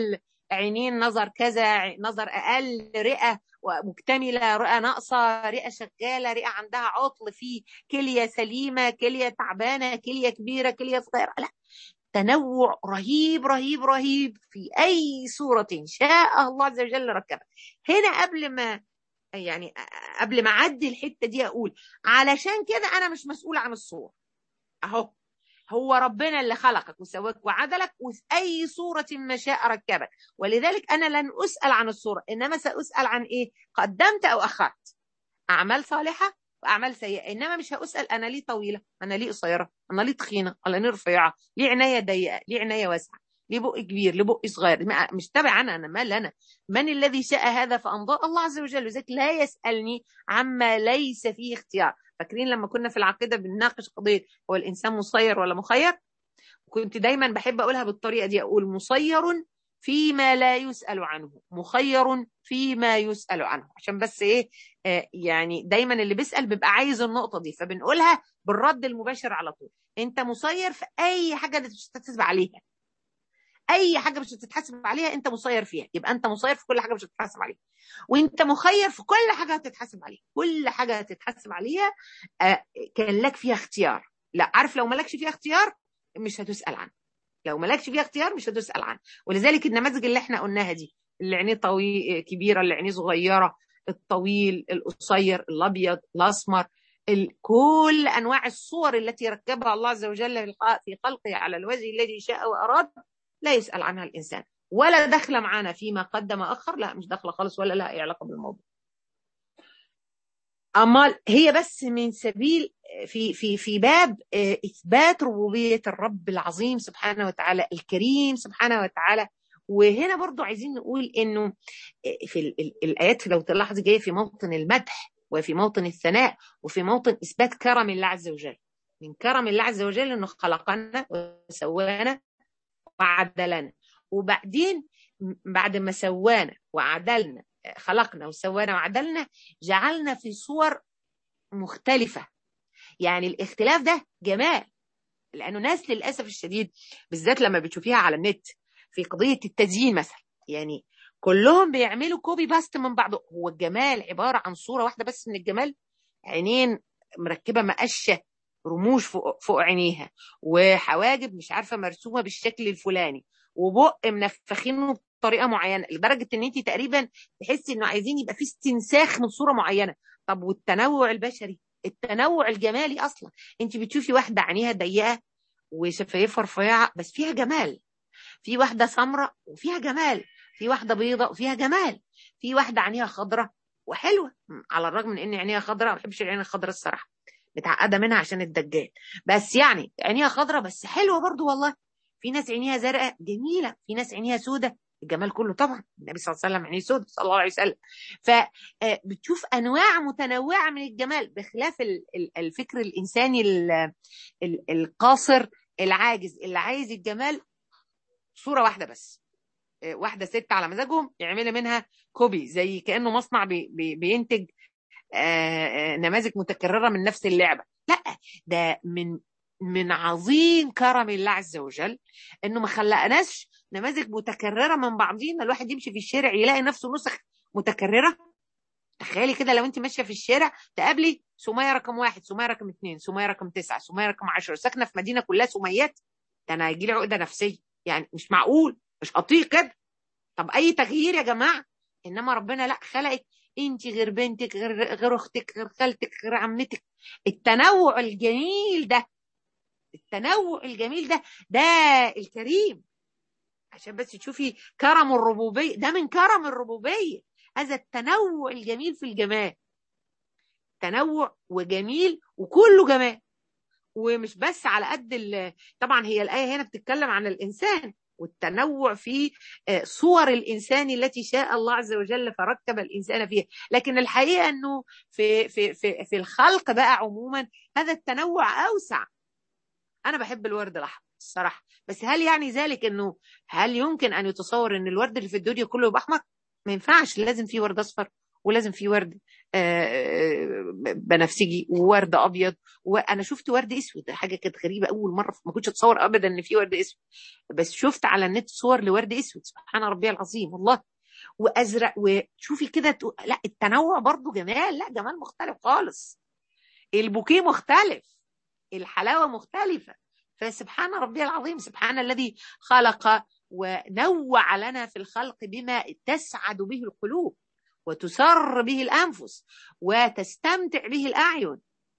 عينين نظر كذا نظر اقل رئه مكتمله رئه ناقصه رئه شغاله رئه عندها عطل في كليه سليمه كليه تعبانه كليه كبيره كليه صغيره لا تنوع رهيب رهيب رهيب في اي صوره شاء الله عز وجل ركبها هنا قبل ما يعني قبل ما اعدي الحته دي اقول علشان كده انا مش مسؤول عن الصور اهو هو ربنا اللي خلقك وسواك وعدلك وفي أي صورة ما شاء ركبك ولذلك أنا لن أسأل عن الصورة إنما سأسأل عن إيه قدمت أو أخرت أعمال صالحة وأعمال سيئة إنما مش هأسأل أنا ليه طويلة أنا ليه قصيرة أنا ليه تخينة ولا ليه رفيعة ليه عناية ضيقة ليه عناية واسعة ليه بق كبير ليه بق صغير مش تابع أنا أنا مال أنا من الذي شاء هذا فأمضى الله عز وجل لذلك لا يسألني عما ليس فيه اختيار فاكرين لما كنا في العقيده بنناقش قضيه هو الانسان مسير ولا مخير كنت دايما بحب اقولها بالطريقه دي اقول مسير فيما لا يسأل عنه مخير فيما يسأل عنه عشان بس ايه آه يعني دايما اللي بيسأل بيبقى عايز النقطة دي فبنقولها بالرد المباشر على طول انت مسير في اي حاجة تتحسب عليها اي حاجه مش هتتحاسب عليها انت مسير فيها يبقى انت مسير في كل حاجه مش هتتحاسب عليها وانت مخير في كل حاجه هتتحاسب عليها كل حاجه هتتحاسب عليها آه كان لك فيها اختيار لا عارف لو مالكش فيها اختيار مش هتسال عنه لو مالكش فيها اختيار مش هتسال عنه ولذلك النماذج اللي احنا قلناها دي اللي عينيه طويل كبيره اللي عينيه صغيره الطويل القصير الابيض الاسمر كل انواع الصور التي ركبها الله عز وجل في خلقه على الوجه الذي شاء واراد لا يسأل عنها الإنسان ولا دخل معانا فيما قدم أخر لا مش داخله خالص ولا لها أي علاقة بالموضوع أما هي بس من سبيل في في في باب إثبات ربوبية الرب العظيم سبحانه وتعالى الكريم سبحانه وتعالى وهنا برضو عايزين نقول إنه في الآيات لو تلاحظ جاية في موطن المدح وفي موطن الثناء وفي موطن إثبات كرم الله عز وجل من كرم الله عز وجل إنه خلقنا وسوانا وعدلنا وبعدين بعد ما سوانا وعدلنا خلقنا وسوانا وعدلنا جعلنا في صور مختلفة يعني الاختلاف ده جمال لأنه ناس للأسف الشديد بالذات لما بتشوفيها على النت في قضية التزيين مثلا يعني كلهم بيعملوا كوبي باست من بعض هو الجمال عبارة عن صورة واحدة بس من الجمال عينين مركبة مقشة رموش فوق, فوق عينيها وحواجب مش عارفه مرسومه بالشكل الفلاني وبق منفخينه بطريقه معينه لدرجه ان انت تقريبا تحسي انه عايزين يبقى في استنساخ من صوره معينه طب والتنوع البشري التنوع الجمالي اصلا انت بتشوفي واحده عينيها ضيقه وشفايفها رفيعه بس فيها جمال في واحده سمراء وفيها جمال في واحده بيضاء وفيها جمال في واحده عينيها خضراء وحلوه على الرغم من ان عينيها خضراء ما بحبش العين الخضراء الصراحه متعقده منها عشان الدجال بس يعني عينيها خضراء بس حلوه برضو والله في ناس عينيها زرقاء جميله في ناس عينيها سودة الجمال كله طبعا النبي صلى الله عليه وسلم عينيه سودة صلى الله عليه وسلم فبتشوف انواع متنوعه من الجمال بخلاف الفكر الانساني القاصر العاجز اللي عايز الجمال صوره واحده بس واحده ست على مزاجهم يعملوا منها كوبي زي كانه مصنع بي بي بينتج نماذج متكرره من نفس اللعبه لا ده من من عظيم كرم الله عز وجل انه ما خلقناش نماذج متكرره من بعضينا الواحد يمشي في الشارع يلاقي نفسه نسخ متكرره تخيلي كده لو انت ماشيه في الشارع تقابلي سميه رقم واحد سميه رقم اثنين سميه رقم تسعه سميه رقم عشره ساكنه في مدينه كلها سميات ده انا هيجي لي عقده نفسيه يعني مش معقول مش هطيق كده طب اي تغيير يا جماعه انما ربنا لا خلقك انت غير بنتك غير غير اختك غير خالتك غير عمتك التنوع الجميل ده التنوع الجميل ده ده الكريم عشان بس تشوفي كرم الربوبيه ده من كرم الربوبيه هذا التنوع الجميل في الجمال تنوع وجميل وكله جمال ومش بس على قد طبعا هي الايه هنا بتتكلم عن الانسان والتنوع في صور الانسان التي شاء الله عز وجل فركب الانسان فيها لكن الحقيقه انه في في في في الخلق بقى عموما هذا التنوع اوسع انا بحب الورد الاحمر الصراحه بس هل يعني ذلك انه هل يمكن ان يتصور ان الورد اللي في الدنيا كله يبقى احمر ما ينفعش لازم في ورد اصفر ولازم في ورد بنفسجي وورد ابيض وانا شفت ورد اسود حاجه كانت غريبه اول مره ما كنتش اتصور ابدا ان في ورد اسود بس شفت على النت صور لورد اسود سبحان ربي العظيم والله وازرق وشوفي كده لا التنوع برضو جمال لا جمال مختلف خالص البوكيه مختلف الحلاوه مختلفه فسبحان ربي العظيم سبحان الذي خلق ونوع لنا في الخلق بما تسعد به القلوب وتسر به الانفس وتستمتع به الاعين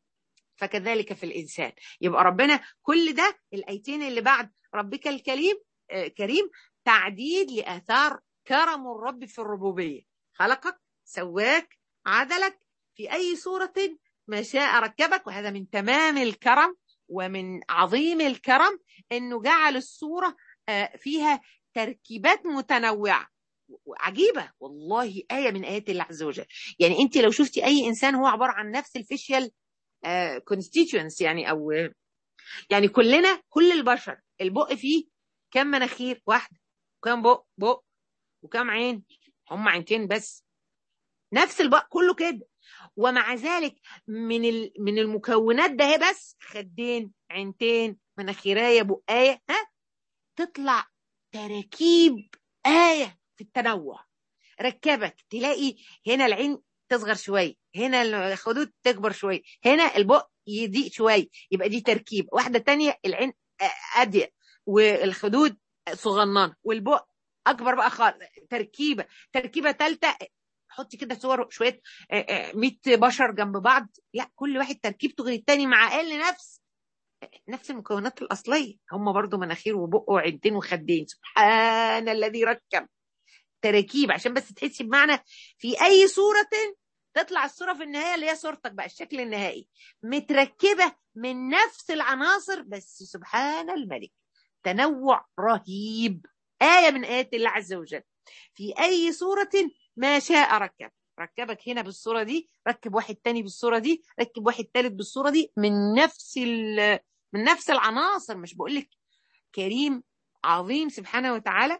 فكذلك في الانسان يبقى ربنا كل ده الايتين اللي بعد ربك الكريم كريم تعديد لاثار كرم الرب في الربوبيه خلقك سواك عدلك في اي صوره ما شاء ركبك وهذا من تمام الكرم ومن عظيم الكرم انه جعل الصوره فيها تركيبات متنوعه عجيبه والله ايه من ايات الله عز وجل يعني انت لو شفتي اي انسان هو عباره عن نفس الفيشيال كونستيتوينس يعني او يعني كلنا كل البشر البق فيه كم مناخير واحده وكم بق بق وكم عين هم عينتين بس نفس البق كله كده ومع ذلك من من المكونات ده هي بس خدين عينتين مناخيرايه بقايه ها تطلع تراكيب ايه في التنوع ركبك تلاقي هنا العين تصغر شويه هنا الخدود تكبر شويه هنا البق يضيق شويه يبقى دي تركيب واحده تانية العين اضيق والخدود صغننه والبق اكبر بقى خالص تركيبه تركيبه ثالثه حطي كده صور شويه 100 بشر جنب بعض لا كل واحد تركيبته غير التاني مع اقل نفس نفس المكونات الاصليه هم برضو مناخير وبق وعينتين وخدين سبحان الذي ركب تراكيب عشان بس تحسي بمعنى في اي صوره تطلع الصوره في النهايه اللي هي صورتك بقى الشكل النهائي متركبه من نفس العناصر بس سبحان الملك تنوع رهيب ايه من ايات الله عز وجل في اي صوره ما شاء ركب ركبك هنا بالصوره دي ركب واحد تاني بالصوره دي ركب واحد تالت بالصوره دي من نفس من نفس العناصر مش بقول لك كريم عظيم سبحانه وتعالى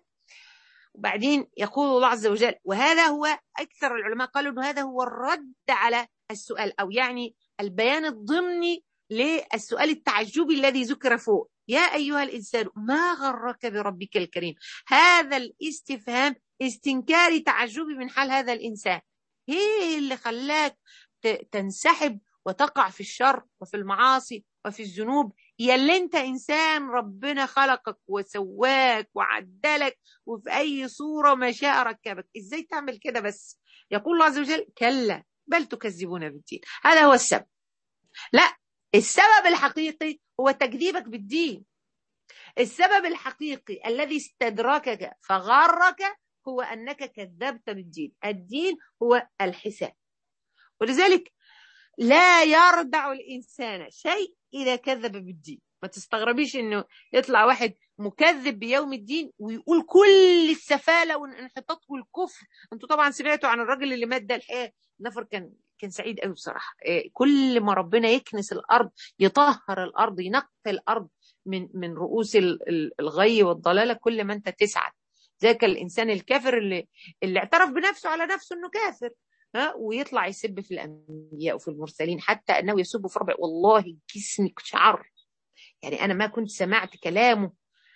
وبعدين يقول الله عز وجل وهذا هو اكثر العلماء قالوا انه هذا هو الرد على السؤال او يعني البيان الضمني للسؤال التعجبي الذي ذكر فوق يا ايها الانسان ما غرك بربك الكريم هذا الاستفهام استنكاري تعجبي من حال هذا الانسان ايه اللي خلاك تنسحب وتقع في الشر وفي المعاصي وفي الذنوب يا اللي انت انسان ربنا خلقك وسواك وعدلك وفي اي صوره ما شاء ركبك ازاي تعمل كده بس يقول الله عز وجل كلا بل تكذبون بالدين هذا هو السبب لا السبب الحقيقي هو تكذيبك بالدين السبب الحقيقي الذي استدركك فغرك هو انك كذبت بالدين الدين هو الحساب ولذلك لا يردع الانسان شيء اذا كذب بالدين ما تستغربيش انه يطلع واحد مكذب بيوم الدين ويقول كل السفاله والانحطاط والكفر انتوا طبعا سمعتوا عن الراجل اللي مات ده الحقيقه نفر كان كان سعيد قوي بصراحه كل ما ربنا يكنس الارض يطهر الارض ينقي الارض من من رؤوس الغي والضلاله كل ما انت تسعد ذاك الانسان الكافر اللي اللي اعترف بنفسه على نفسه انه كافر ها ويطلع يسب في الانبياء وفي المرسلين حتى انه يسب في ربع والله جسمي شعر يعني انا ما كنت سمعت كلامه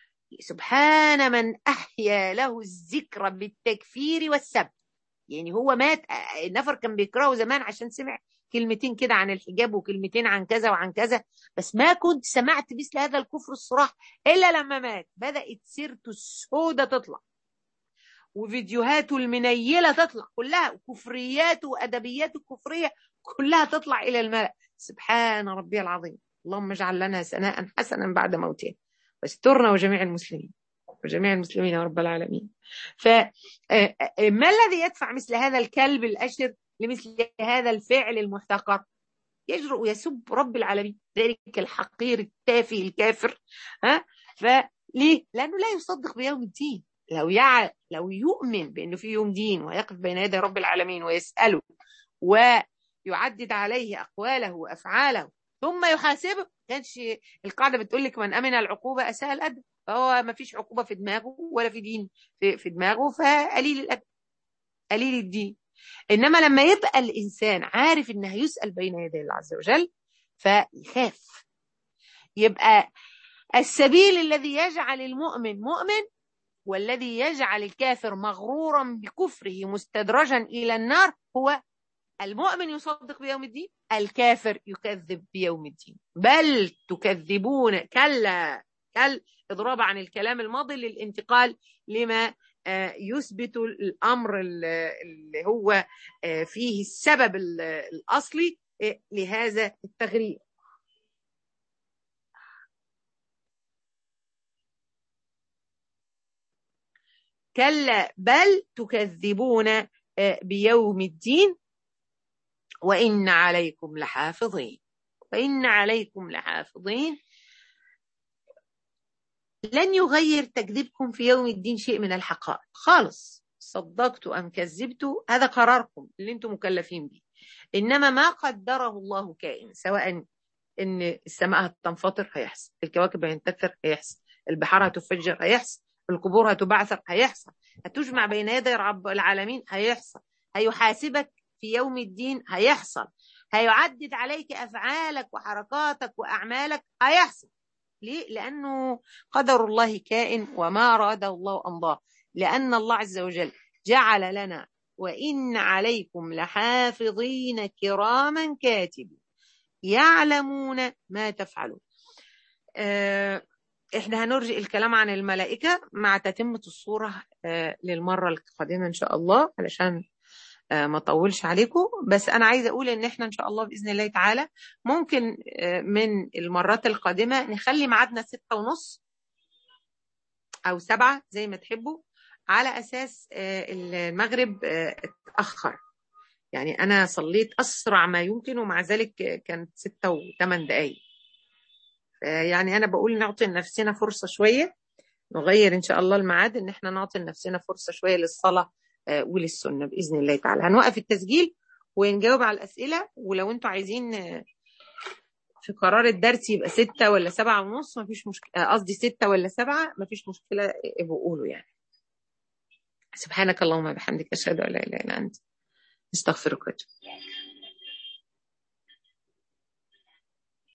سبحان من احيا له الذكر بالتكفير والسب يعني هو مات نفر كان بيكرهه زمان عشان سمع كلمتين كده عن الحجاب وكلمتين عن كذا وعن كذا بس ما كنت سمعت مثل هذا الكفر الصراح الا لما مات بدات سيرته السودة تطلع وفيديوهاته المنيلة تطلع كلها وكفرياته وأدبياته الكفرية كلها تطلع إلى الملأ سبحان ربي العظيم اللهم اجعل لنا سناء حسنا بعد موتنا واسترنا وجميع المسلمين وجميع المسلمين يا رب العالمين فما الذي يدفع مثل هذا الكلب الأشر لمثل هذا الفعل المحتقر يجرؤ ويسب رب العالمين ذلك الحقير التافه الكافر ها فليه؟ لأنه لا يصدق بيوم الدين لو يع... لو يؤمن بانه في يوم دين ويقف بين يدي رب العالمين ويساله ويعدد عليه اقواله وافعاله ثم يحاسبه كانش القاعده بتقول لك من امن العقوبه اساء الادب فهو ما فيش عقوبه في دماغه ولا في دين في, في دماغه فقليل الادب قليل الدين إنما لما يبقى الإنسان عارف إنه هيسأل بين يدي الله عز وجل فيخاف يبقى السبيل الذي يجعل المؤمن مؤمن والذي يجعل الكافر مغرورا بكفره مستدرجا إلى النار هو المؤمن يصدق بيوم الدين الكافر يكذب بيوم الدين بل تكذبون كلا كل إضراب عن الكلام الماضي للانتقال لما يثبت الأمر اللي هو فيه السبب الأصلي لهذا التغريب كلا بل تكذبون بيوم الدين وإن عليكم لحافظين وإن عليكم لحافظين لن يغير تكذيبكم في يوم الدين شيء من الحقائق خالص صدقت أم كذبت هذا قراركم اللي انتم مكلفين به إنما ما قدره الله كائن سواء إن السماء هتنفطر هيحصل الكواكب هينتثر هيحصل البحار هتفجر هيحصل القبور هتبعثر هيحصل هتجمع بين يدي رب العالمين هيحصل هيحاسبك في يوم الدين هيحصل هيعدد عليك أفعالك وحركاتك وأعمالك هيحصل ليه؟ لأنه قدر الله كائن وما أراده الله أمضاه لأن الله عز وجل جعل لنا وإن عليكم لحافظين كراما كاتبين يعلمون ما تفعلون آه احنا هنرجئ الكلام عن الملائكة مع تتمة الصورة آه للمرة القادمة إن شاء الله علشان آه ما اطولش عليكم بس انا عايزه اقول ان احنا ان شاء الله باذن الله تعالى ممكن آه من المرات القادمه نخلي ميعادنا ستة ونص او سبعة زي ما تحبوا على اساس آه المغرب اتاخر يعني انا صليت اسرع ما يمكن ومع ذلك كانت ستة وثمان دقايق يعني انا بقول نعطي لنفسنا فرصه شويه نغير ان شاء الله الميعاد ان احنا نعطي لنفسنا فرصه شويه للصلاه وللسنه باذن الله تعالى هنوقف التسجيل ونجاوب على الاسئله ولو انتوا عايزين في قرار الدرس يبقى ستة ولا سبعة ونص مفيش مشكلة قصدي ستة ولا سبعة مفيش مشكلة ابقوا قولوا يعني سبحانك اللهم وبحمدك أشهد أن لا إله إلا أنت استغفرك واتوب